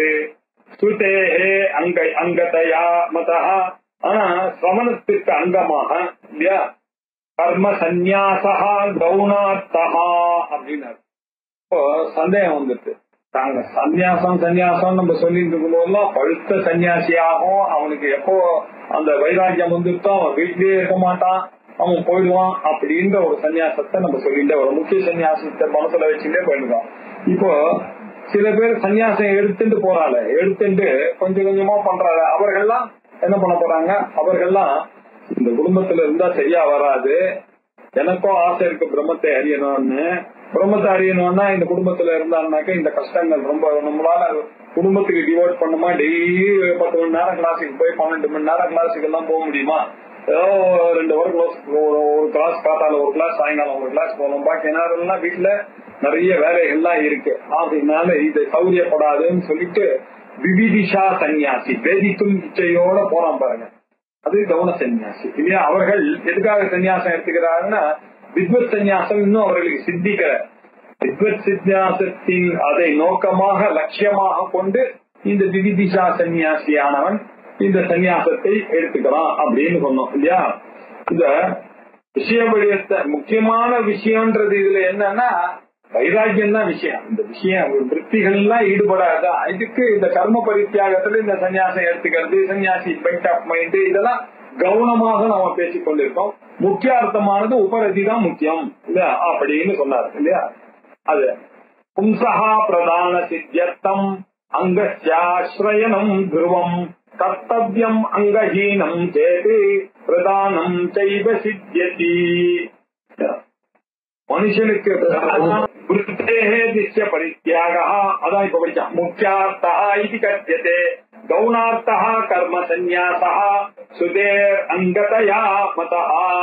ஸ்ருதேஹே அங்க அங்கதயா மதா ஆனா சிரவணத்திற்கு அங்கமாக இல்லையா கர்ம சந்நியாசா கவுனார்த்தகா அப்படின்னாரு இப்போ சந்தேகம் வந்துட்டு நாங்க சந்நியாசம் சந்நியாசம் நம்ம சொல்லிட்டு இருக்கும்போதெல்லாம் பழுத்த சன்னியாசியாகும் அவனுக்கு எப்போ அந்த வைராக்கியம் வந்துட்டோ அவன் வீட்லயே இருக்க மாட்டான் அவன் போயிடுவான் அப்படின்ற ஒரு சன்னியாசத்தை நம்ம சொல்லிட்டே வரோம் முக்கிய சன்னியாசத்தை மனசுல வச்சுட்டே போயிடுவான் இப்போ சில பேர் சன்னியாசம் எடுத்துட்டு போறாள் எடுத்துட்டு கொஞ்சம் கொஞ்சமா பண்றாரு அவர்கள்லாம் என்ன பண்ண போறாங்க அவர்கள்லாம் இந்த குடும்பத்துல இருந்தா சரியா வராது எனக்கும் ஆசை இருக்கு பிரம்மத்தை அறியணும்னு பிரம்மத்தை அறியணும்னா இந்த குடும்பத்துல இருந்தாருனாக்க இந்த கஷ்டங்கள் ரொம்ப நம்மளால குடும்பத்துக்கு டிவோட் பண்ணுமா டெய்லி பத்து மணி நேரம் கிளாஸுக்கு போய் பன்னெண்டு மணி நேரம் கிளாஸுக்கு எல்லாம் போக முடியுமா ஏதோ ரெண்டு ஒரு கிளாஸ் ஒரு ஒரு கிளாஸ் காத்தால ஒரு கிளாஸ் சாயங்காலம் ஒரு கிளாஸ் போகணும் பாக்கி நேரம் எல்லாம் வீட்டுல நிறைய வேலைகள்லாம் இருக்கு அதனால இது சௌரியப்படாதுன்னு சொல்லிட்டு விவிதிஷா சன்னியாசி வேதிக்கும் இச்சையோட போறான் பாருங்க அது கவன சன்னியாசி இல்லையா அவர்கள் எதுக்காக சன்னியாசம் எடுத்துக்கிறாருன்னா வித்வத் சன்னியாசம் இன்னும் அவர்களுக்கு சித்திக்கிற வித்வத் சன்னியாசத்தின் அதை நோக்கமாக லட்சியமாக கொண்டு இந்த விவிதிஷா சன்னியாசியானவன் இந்த சன்னியாசத்தை எடுத்துக்கிறான் அப்படின்னு சொன்னோம் இல்லையா இந்த விஷயபடியத்தை முக்கியமான விஷயம்ன்றது இதுல என்னன்னா வைராக்கியம் தான் விஷயம் இந்த விஷயம் விற்பிகள் எல்லாம் ஈடுபடாத இதுக்கு இந்த கர்ம பரித்தியாகத்துல இந்த சன்னியாசம் எடுத்துக்கிறது சன்னியாசி பெண்ட் ஆஃப் மைண்ட் இதெல்லாம் கவனமாக நாம பேசிக் கொண்டிருக்கோம் முக்கிய அர்த்தமானது உபரதி தான் முக்கியம் இல்லையா அப்படின்னு சொன்னார் இல்லையா அது பும்சகா பிரதான சித்தியர்த்தம் அங்கஸ்யாஸ்ரயனம் துருவம் கர்த்தவியம் அங்கஹீனம் சேது பிரதானம் செய்வ சித்தியதி மனுஷனுக்கு விருத்தேகே திஷ்ய பரித்தியாக அதான் இப்ப படிச்சான் முக்கியார்த்தா இது கத்தியதே கவுனார்த்தா கர்ம சந்நியாசா சுதேர் அங்கதயா மதா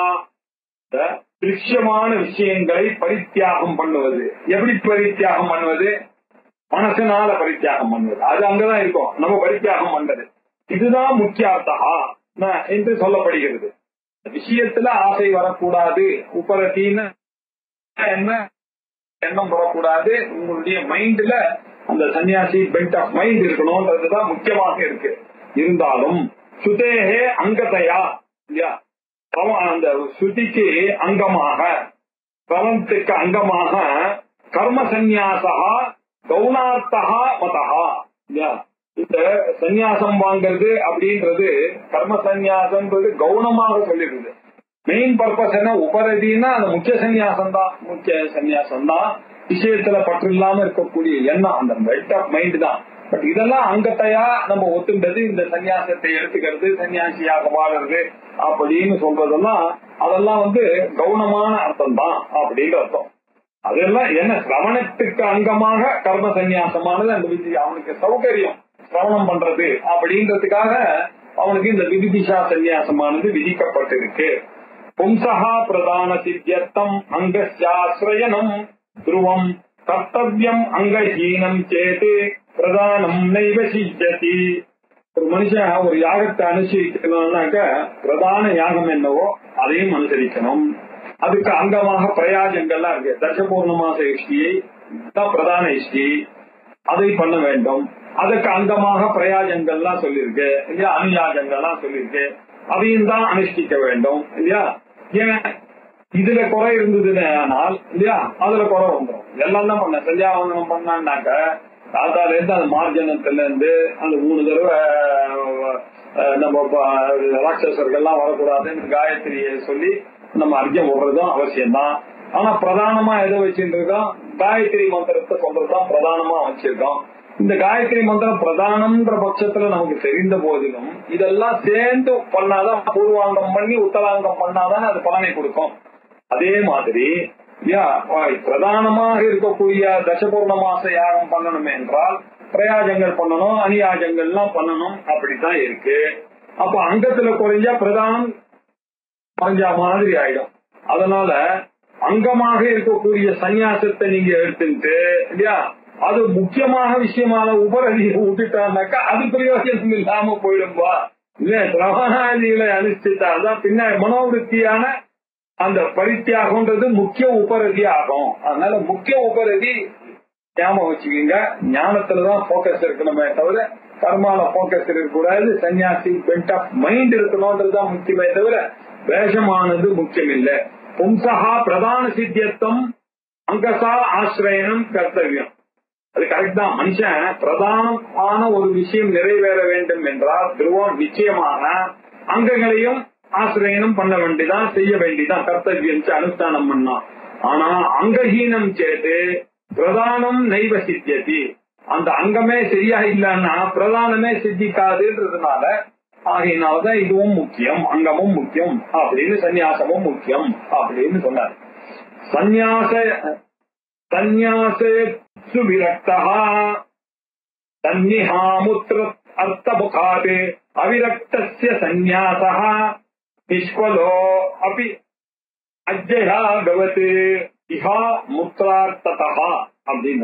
இந்த திருஷ்யமான விஷயங்களை பரித்தியாகம் பண்ணுவது எப்படி பரித்தியாகம் பண்ணுவது மனசனால பரித்தியாகம் பண்ணுவது அது அங்கதான் இருக்கும் நம்ம பரித்தியாகம் பண்றது இதுதான் முக்கியார்த்தா என்று சொல்லப்படுகிறது விஷயத்துல ஆசை வரக்கூடாது உபரத்தின்னு என்ன எண்ணம் வரக்கூடாது உங்களுடைய மைண்ட்ல அந்த சன்னியாசி பெல்ட் ஆஃப் மைண்ட் இருக்கணும்ன்றதுதான் முக்கியமாக இருக்கு இருந்தாலும் சுதேகே அங்கதையா இல்லையா பிரம- அந்த ஸ்ருதிக்கு அங்கமாக பிரமத்துக்கு அங்கமாக கர்ம சந்நியாசா கவுனார்த்தகா மதஹா இல்லையா இந்த சந்நியாசம் வாங்குறது அப்படின்றது கர்ம சந்நியாசம்ன்றது கவுனமாக சொல்லிடுது மெயின் பர்பஸ் என்ன உபரதினா அந்த முக்கிய சந்நியாசம் தான் முக்கிய சந்நியாசம் தான் விஷயத்துல பற்று இல்லாம இருக்கக்கூடிய எண்ணம் அந்த பெல்ட் ஆஃப் மைண்ட் தான் பட் இதெல்லாம் அங்கத்தையா நம்ம ஒத்துண்டது இந்த சந்நியாசத்தை எடுத்துக்கிறது சன்னியாசியாக வாழறது அப்படின்னு சொல்றதெல்லாம் அதெல்லாம் வந்து கவுனமான அர்த்தம் தான் அப்படின்னு அர்த்தம் அதெல்லாம் என்ன சிரவணத்துக்கு அங்கமாக கர்ம சந்நியாசமானது அந்த விதி அவனுக்கு சௌகரியம் சிரவணம் பண்றது அப்படின்றதுக்காக அவனுக்கு இந்த விதிதிஷா சந்நியாசமானது விதிக்கப்பட்டிருக்கு பும்சகா பிரதான சித்தியர்த்தம் அங்கஸ்யாசிரயனம் துருவம் கர்த்தவியம் அங்கஹீனம் சேது பிரதானம் நைவ சித்தியதி ஒரு மனுஷன் ஒரு யாகத்தை அனுசரிக்கணும்னாக்க பிரதான யாகம் என்னவோ அதையும் அனுசரிக்கணும் அதுக்கு அங்கமாக பிரயாஜங்கள்லாம் இருக்கு தசபூர்ணமாச இஷ்டியை தான் பிரதான இஷ்டி அதை பண்ண வேண்டும் அதுக்கு அங்கமாக பிரயாஜங்கள்லாம் சொல்லியிருக்கு இல்லையா அனுயாஜங்கள்லாம் சொல்லியிருக்கு அதையும் தான் அனுஷ்டிக்க வேண்டும் இல்லையா ஏன் இதுல குறை இருந்ததுன்னு ஆனால் இல்லையா அதுல குறை வந்துடும் எல்லாம் தான் பண்ண சந்தியாவந்தனம் பண்ணான்னாக்க தாத்தால இருந்து அந்த மார்ஜனத்துல இருந்து அந்த மூணு தடவை அஹ், நம்ம ப- ராட்சசர்கள்லாம் வரக்கூடாதுன்னு காயத்ரியை சொல்லி நம்ம அர்ஜம் விடுறதும் அவசியம்தான் ஆனா பிரதானமா எதை வச்சுட்டு இருக்கோம் காயத்ரி மந்திரத்தை சொல்றதுதான் பிரதானமா வச்சிருக்கோம் இந்த காயத்ரி மந்திரம் பிரதானம்ன்ற பட்சத்துல நமக்கு தெரிந்த போதிலும் இதெல்லாம் சேர்ந்து பண்ணாதான் பூர்வாங்கம் பண்ணி உத்தராங்கம் பண்ணாதான் அது பலனை கொடுக்கும் அதே மாதிரி யா, பிரதானமாக இருக்கக்கூடிய தசபூர்ண மாச யாகம் பண்ணணும் என்றால் பிரயாஜங்கள் பண்ணணும் அநியாஜங்கள்லாம் பண்ணணும் அப்படித்தான் இருக்கு அப்ப அங்கத்துல குறைஞ்சா பிரதானம் குறைஞ்ச மாதிரி ஆயிடும் அதனால அங்கமாக இருக்கக்கூடிய சந்நியாசத்தை நீங்க எடுத்துட்டு இல்லையா அது முக்கியமான விஷயமான உபரதியை விட்டுட்டான்னாக்கா அது பிரயோஜனம் இல்லாம போயிடும்பா இல்ல பிரமாணாதிகளை அனுஷ்டித்தால்தான் பின்ன மனோவிருத்தியான அந்த பரித்தியாகம்ன்றது முக்கிய உபரதி ஆகும் அதனால முக்கிய உபரதி ஞாபகம் வச்சுக்கோங்க ஞானத்துலதான் போக்கஸ் இருக்கணுமே தவிர கர்மால போக்கஸ் இருக்கக்கூடாது சன்னியாசி பென்ட் ஆஃப் மைண்ட் இருக்கணும்ன்றதுதான் முக்கியமே தவிர வேஷமானது முக்கியம் இல்ல பும்சகா பிரதான சித்தியத்துவம் அங்கசா ஆசிரயனம் கர்த்தவியம் அது கரெக்ட் தான் மனுஷன் பிரதானமான ஒரு விஷயம் நிறைவேற வேண்டும் என்றால் துருவம் நிச்சயமான அங்கங்களையும் ஆசிரியனம் பண்ண வேண்டிதான் செய்ய வேண்டிதான் கர்த்தவியம் அனுஷ்டானம் பண்ணான் ஆனா அங்கஹீனம் சேத்து பிரதானம் நைவ சித்தியதி அந்த அங்கமே சரியா இல்லைன்னா பிரதானமே சித்திக்காதுன்றதுனால ஆகையினாலதான் இதுவும் முக்கியம் அங்கமும் முக்கியம் அப்படின்னு சந்நியாசமும் முக்கியம் அப்படின்னு சொன்னார் சந்நியாச சந்நியாசு விரக்தா தன்னிஹாமுத்திர அர்த்தமுகாத் அவிரக்தஸ்ய சந்நியாசः நிஷ்பலோ அபி அஜயா பவத் இஹா முத்ரார்த்ததா அப்படின்னு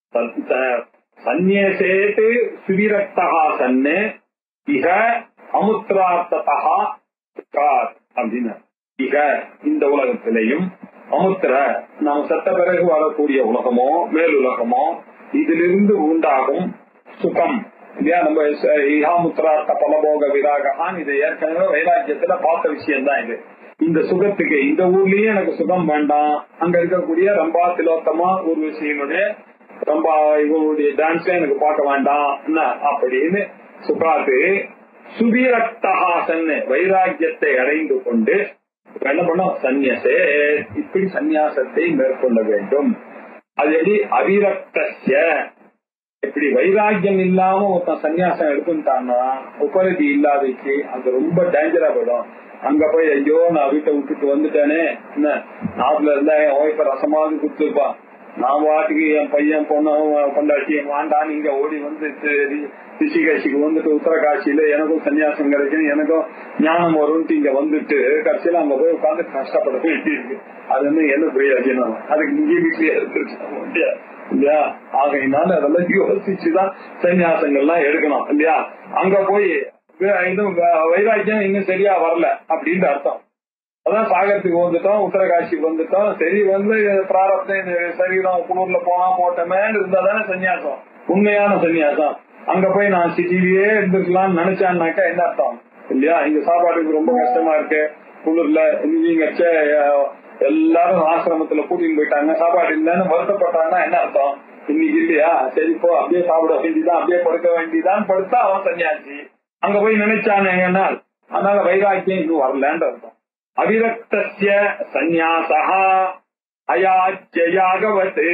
சந்நியசேத் சுவிரக்தா சன்னு இஹ அமுத்ரார்த்ததா காத் அப்படின்னு இக இந்த உலகத்திலையும் அமுத்திர நாம் செத்த பிறகு வரக்கூடிய உலகமோ மேலுலகமோ இதிலிருந்து உண்டாகும் சுகம் இல்லையா நம்ம இஹாமுத்ரார்த்த பலபோக விராகான் இது ஏற்கனவே வைராக்கியத்துல பார்த்த விஷயம் தான் இது இந்த சுகத்துக்கு இந்த ஊர்லயே எனக்கு சுகம் வேண்டாம் அங்க இருக்கக்கூடிய ரம்பா திலோத்தமா ஊர்வசியினுடைய ரம்பா இவங்களுடைய டான்ஸ்ல எனக்கு பார்க்க வேண்டாம் என்ன அப்படின்னு சுகாத்து சுவீரக்தஹாசன் வைராக்கியத்தை அடைந்து கொண்டு இப்ப என்ன பண்ணோம் சந்நியசே இப்படி சந்நியாசத்தை மேற்கொள்ள வேண்டும் அது எப்படி அவிரக்தஸ்ய இப்படி வைராக்கியம் இல்லாம ஒருத்தன் சன்னியாசம் எடுத்துட்டான்னா உபரதி இல்லாதக்கு அது ரொம்ப டேஞ்சரா போயிடும் அங்க போய் ஐயோ நான் வீட்டை விட்டுட்டு வந்துட்டேனே என்ன நாட்டுல இருந்தா என் ஒய்ஃப ரசமாவது கொடுத்துருப்பா நான் வாட்டுக்கு என் பையன் பொண்ணு கொண்டாட்டி வாண்டான்னு இங்க ஓடி வந்து ரிஷிகாசிக்கு வந்துட்டு உத்தரகாசியில எனக்கும் சன்னியாசம் கிடைக்கும் எனக்கும் ஞானம் வரும்ட்டு இங்க வந்துட்டு கடைசியில அங்க போய் உட்காந்து கஷ்டப்பட வேண்டி இருக்கு அது வந்து என்ன பிரயோஜனம் அதுக்கு இங்கே வீட்லயே இருந்துட்டு இல்லையா ஆகையினால அதெல்லாம் யோசிச்சுதான் சன்னியாசங்கள்லாம் எடுக்கணும் இல்லையா அங்க போய் இன்னும் வைராக்கியம் இன்னும் சரியா வரல அப்படின்ற அர்த்தம் அதான் சாகரத்துக்கு வந்துட்டோம் உத்தரகாசிக்கு வந்துட்டோம் சரி வந்து பிராரப்தம் இந்த சரீரம் குளூர்ல போனா போட்டோமேன்னு இருந்தா தானே சன்னியாசம் உண்மையான சன்னியாசம் அங்க போய் நான் சிட்டிலேயே இருந்துக்கலாம்னு நினைச்சான்னாக்கா என்ன அர்த்தம் இல்லையா இங்க சாப்பாட்டுக்கு ரொம்ப கஷ்டமா இருக்கு குளிர்ல நீங்க எல்லாரும் ஆசிரமத்துல கூட்டிட்டு போயிட்டாங்க சாப்பாடு இல்லைன்னு வருத்தப்பட்டாங்கன்னா என்ன அர்த்தம் இன்னைக்கு இல்லையா சரி போ அப்படியே சாப்பிட வேண்டியதான் அப்படியே படுக்க வேண்டியதான் படுத்தா அவன் சன்னியாசி அங்க போய் நினைச்சானேன்னா அதனால வைராக்கியம் இன்னும் வரலன்ற அர்த்தம் அவிரக்தஸ்ய சந்நியாசா அயாச்சயாகவத்து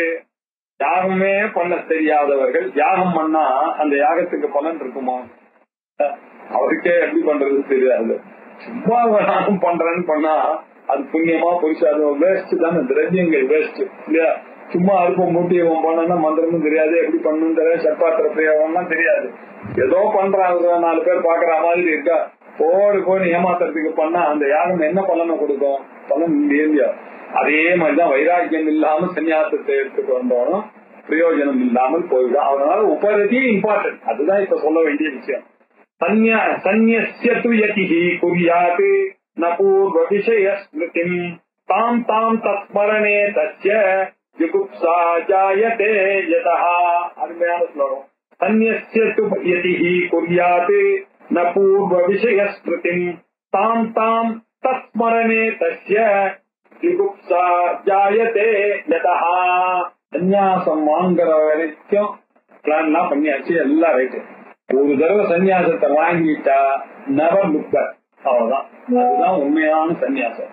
யாகமே பண்ண தெரியாதவர்கள் யாகம் பண்ணா அந்த யாகத்துக்கு பலன் இருக்குமா அவருக்கே எப்படி பண்றது தெரியாது சும்மா யாகம் பண்றேன்னு பண்ணா அது புண்ணியமா புரிசா அது வேஸ்ட் தானே திரவியங்கள் வேஸ்ட் இல்லையா சும்மா அருப்பம் மூட்டி இவன் பண்ணா மந்திரமும் தெரியாது எப்படி பண்ணணும் தெரியாது சர்பாத்திர பிரயோகம்லாம் தெரியாது ஏதோ பண்றாங்க நாலு பேர் பாக்குற மாதிரி இருக்கா போடு போடு ஏமாத்துறதுக்கு பண்ணா அந்த யாகம் என்ன பலனை கொடுக்கும் பலன் இல்லையா அதே மாதிரிதான் வைராக்கியம் இல்லாம சன்னியாசத்தை எடுத்துட்டு வந்தோம் பிரயோஜனம் இல்லாமல் போயிடும் அதனால உபரதி இம்பார்ட்டன்ட் அதுதான் இப்ப சொல்ல வேண்டிய விஷயம் சந்நியசியத்து யதிஹி குறியாத் ந பூர்வ விஷய ஸ்மிருதிம் தாம் தாம் தஸ்மரணே தஸ்ய ஜுகுப்சா ஜாயதே யதா அருமையான ஸ்லோகம் சந்நியசியத்து யதிஹி குறியாத் ந பூர்வ விஷய ஸ்மிருதிம் தாம் தாம் தஸ்மரணே தஸ்ய ஜுகுப்சா ஜாயதே யதா சந்நியாசம் வாங்குற வரைக்கும் பிளான் எல்லாம் பண்ணியாச்சு எல்லாம் ரைட்டு ஒரு தடவை சன்னியாசத்தை வாங்கிட்டா நெவர் லுக்கர் அவ்வளவுதான் அதுதான் உண்மையான சன்னியாசம்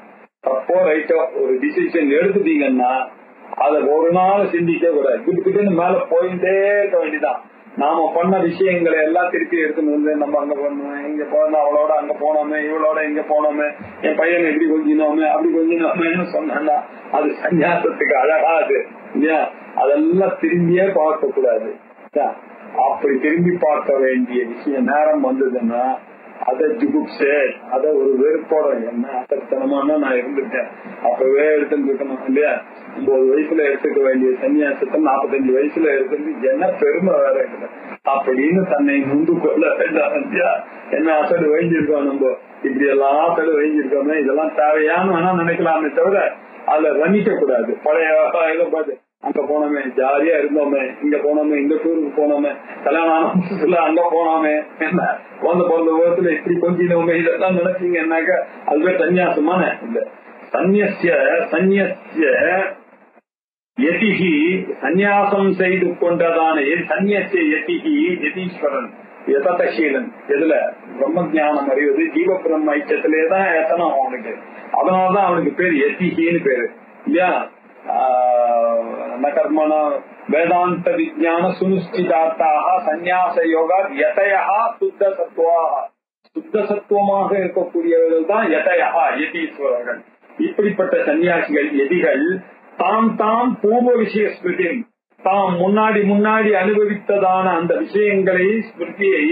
தப்போ ரைட்டோ ஒரு டிசிஷன் எடுத்துட்டீங்கன்னா அதை ஒரு நாள் சிந்திக்க கூடாது கிட்டு மேல போயிட்டே இருக்க வேண்டியதான் நாம பண்ண விஷயங்களை எல்லாம் திருப்பி எடுத்துன்னு வந்து நம்ம அங்க பண்ணோம் இங்க போனோம் அவளோட அங்க போனோமே இவளோட இங்க போனோமே என் பையனை இப்படி கொஞ்சினோமே அப்படி கொஞ்சினோமேன்னு சொன்னா அது சன்னியாசத்துக்கு அழகாது இல்லையா அதெல்லாம் திரும்பியே பார்க்க கூடாது இல்லையா? அப்படி திரும்பி பார்க்க வேண்டிய விஷயம் நேரம் வந்ததுன்னா அதை ஜுகுப்சே அத ஒரு வெறுப்போட என்ன அசத்தனமான நான் இருந்துட்டேன் அப்பவே எடுத்துட்டு இருக்கணும் இல்லையா ஒன்பது வயசுல எடுத்துக்க வேண்டிய சன்னியாசத்தை நாற்பத்தஞ்சு வயசுல எடுத்துட்டு என்ன பெருமை வேற இருக்குது அப்படின்னு தன்னை நுந்து கொள்ள வேண்டாம் இல்லையா என்ன அசடு வைஞ்சிருக்கோம் நம்ம இப்படி எல்லாம் அசடு வைஞ்சிருக்கோமே இதெல்லாம் தேவையான்னு வேணா நினைக்கலாமே தவிர அதுல ரமிக்க கூடாது பழைய இதை பார்த்து அங்க போனோமே ஜாலியா இருந்தோமே இங்க போனோமே இந்த டூருக்கு போனோமே கல்யாணம் ஆன புதுசுல அங்க போனோமே என்ன பிறந்த பிறந்த விதத்துல இப்படி கொஞ்சினோமே இதெல்லாம் நினைச்சீங்கன்னாக்க அதுவே சன்னியாசமான இல்ல சந்நிய சந்நிய யதிகி சந்நியாசம் செய்து கொண்டதான எ- சந்நியசிய யதிகி யதீஸ்வரன் யததசீலன் எதுல பிரம்ம ஞானம் அறிவது ஜீவ பிரம்ம ஐக்கியத்திலே தான் எத்தனம் அவனுக்கு அதனாலதான் அவனுக்கு பேர் யதிகின்னு பேரு இல்லையா ஆஹ், ந கர்மண வேதாந்த விஜயான சுனிஷ்டிதார்த்தாக சந்நியாச யோகா யதயா சுத்த சத்துவாக சுத்த சத்துவமாக இருக்கக்கூடியவர்கள் தான் யதயா யதீஸ்வரர்கள் இப்படிப்பட்ட சன்னியாசிகள் எதிகள் தாம் தாம் பூர்வ விஷய ஸ்மிருதி தாம் முன்னாடி முன்னாடி அனுபவித்ததான அந்த விஷயங்களை ஸ்மிருதியை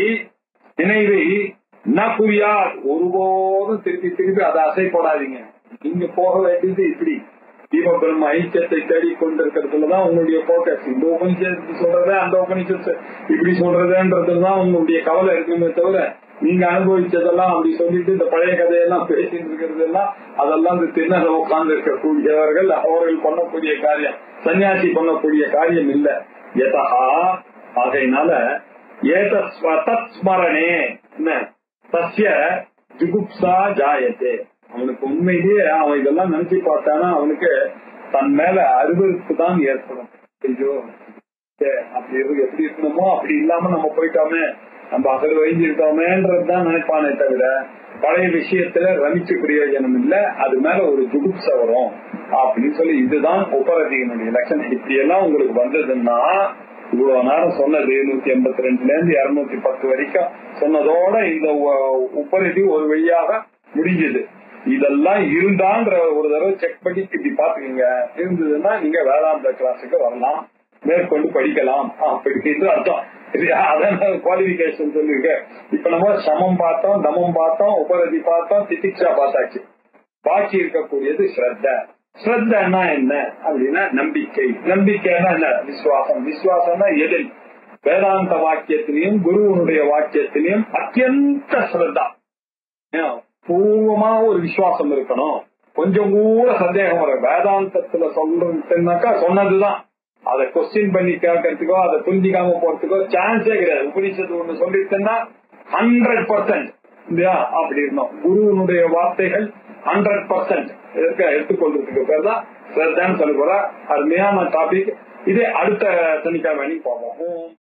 நினைவை ந புரியார் ஒருபோதும் திருப்பி திருப்பி அதை அசை போடாதீங்க நீங்க போக வேண்டியது இப்படி தீப பிரம்ம ஐக்கியத்தை தேடி கொண்டிருக்கிறதுலதான் உங்களுடைய போக்கஸ் இந்த உபனிஷத்து சொல்றத அந்த உபனிஷத்து இப்படி சொல்றதுன்றதுலதான் உங்களுடைய கவலை இருக்குமே தவிர நீங்க அனுபவிச்சதெல்லாம் அப்படி சொல்லிட்டு இந்த பழைய கதையெல்லாம் பேசிட்டு இருக்கிறது எல்லாம் அதெல்லாம் இந்த திண்ணல உட்கார்ந்து இருக்கக்கூடியவர்கள் அவர்கள் பண்ணக்கூடிய காரியம் சன்னியாசி பண்ணக்கூடிய காரியம் இல்ல எதா ஆகையினால ஏத ஸ்மரணே என்ன தஸ்ய ஜுகுப்சா ஜாயத்தே அவனுக்கு உண்மையிலேயே அவன் இதெல்லாம் நினைச்சு பார்த்தானா அவனுக்கு தன் மேல அருவருப்பு தான் ஏற்படும் ஐயோ சே, அப்படி இருக்கு எப்படி இருக்கணுமோ அப்படி இல்லாம நம்ம போயிட்டோமே நம்ம அகல் வைஞ்சிருக்கோமேன்றதுதான் நினைப்பானே தவிர பழைய விஷயத்துல ரமிச்சு பிரயோஜனம் இல்ல அது மேல ஒரு ஜுகுப்ச வரும் அப்படின்னு சொல்லி இதுதான் உபரதியினுடைய லட்சணம் இப்படி எல்லாம் உங்களுக்கு வந்ததுன்னா இவ்வளவு நேரம் சொன்னது நூத்தி எண்பத்தி ரெண்டுல இருந்து இருநூத்தி பத்து வரைக்கும் சொன்னதோட இந்த உ- உபரிதி ஒரு வழியாக முடிஞ்சது இதெல்லாம் இருந்தான்ற ஒரு தடவை செக் பண்ணி இப்படி பாத்துக்கீங்க இருந்ததுன்னா நீங்க வேதாந்த கிளாஸுக்கு வரலாம் மேற்கொண்டு படிக்கலாம் அப்படின்னு அர்த்தம் இல்லையா? அதான் குவாலிபிகேஷன் சொல்லிருக்கேன் இப்ப நம்ம சமம் பார்த்தோம் தமம் பார்த்தோம் உபரதி பார்த்தோம் திதிக்ஷா பார்த்தாச்சு பாக்கி இருக்கக்கூடியது ஸ்ரத்த ஸ்ரத்தன்னா என்ன அப்படின்னா நம்பிக்கை நம்பிக்கைன்னா என்ன விசுவாசம் விசுவாசம்னா எதில் வேதாந்த வாக்கியத்திலையும் குருவனுடைய வாக்கியத்திலையும் அத்தியந்த ஸ்ரத்தா ஏன், பூர்வமா ஒரு விசுவாசம் இருக்கணும் கொஞ்சம் கூட சந்தேகம் வரும் வேதாந்தத்துல சொல்றதுனாக்கா சொன்னதுதான் அதை கொஸ்டின் பண்ணி கேட்கறதுக்கோ அதை புரிஞ்சிக்காம போறதுக்கோ சான்ஸே கிடையாது உபனிஷத்து ஒண்ணு சொல்லிட்டுன்னா ஹண்ட்ரட் பர்சன்ட் இல்லையா அப்படி இருந்தோம் குருவனுடைய வார்த்தைகள் ஹண்ட்ரட் பர்சன்ட் எடுத்துக்கொள்றதுக்கு பேர் தான் ஸ்ரத்தான்னு சொல்ல போற அருமையான டாபிக் இதே அடுத்த சனிக்கிழமை பார்ப்போம் ஓம்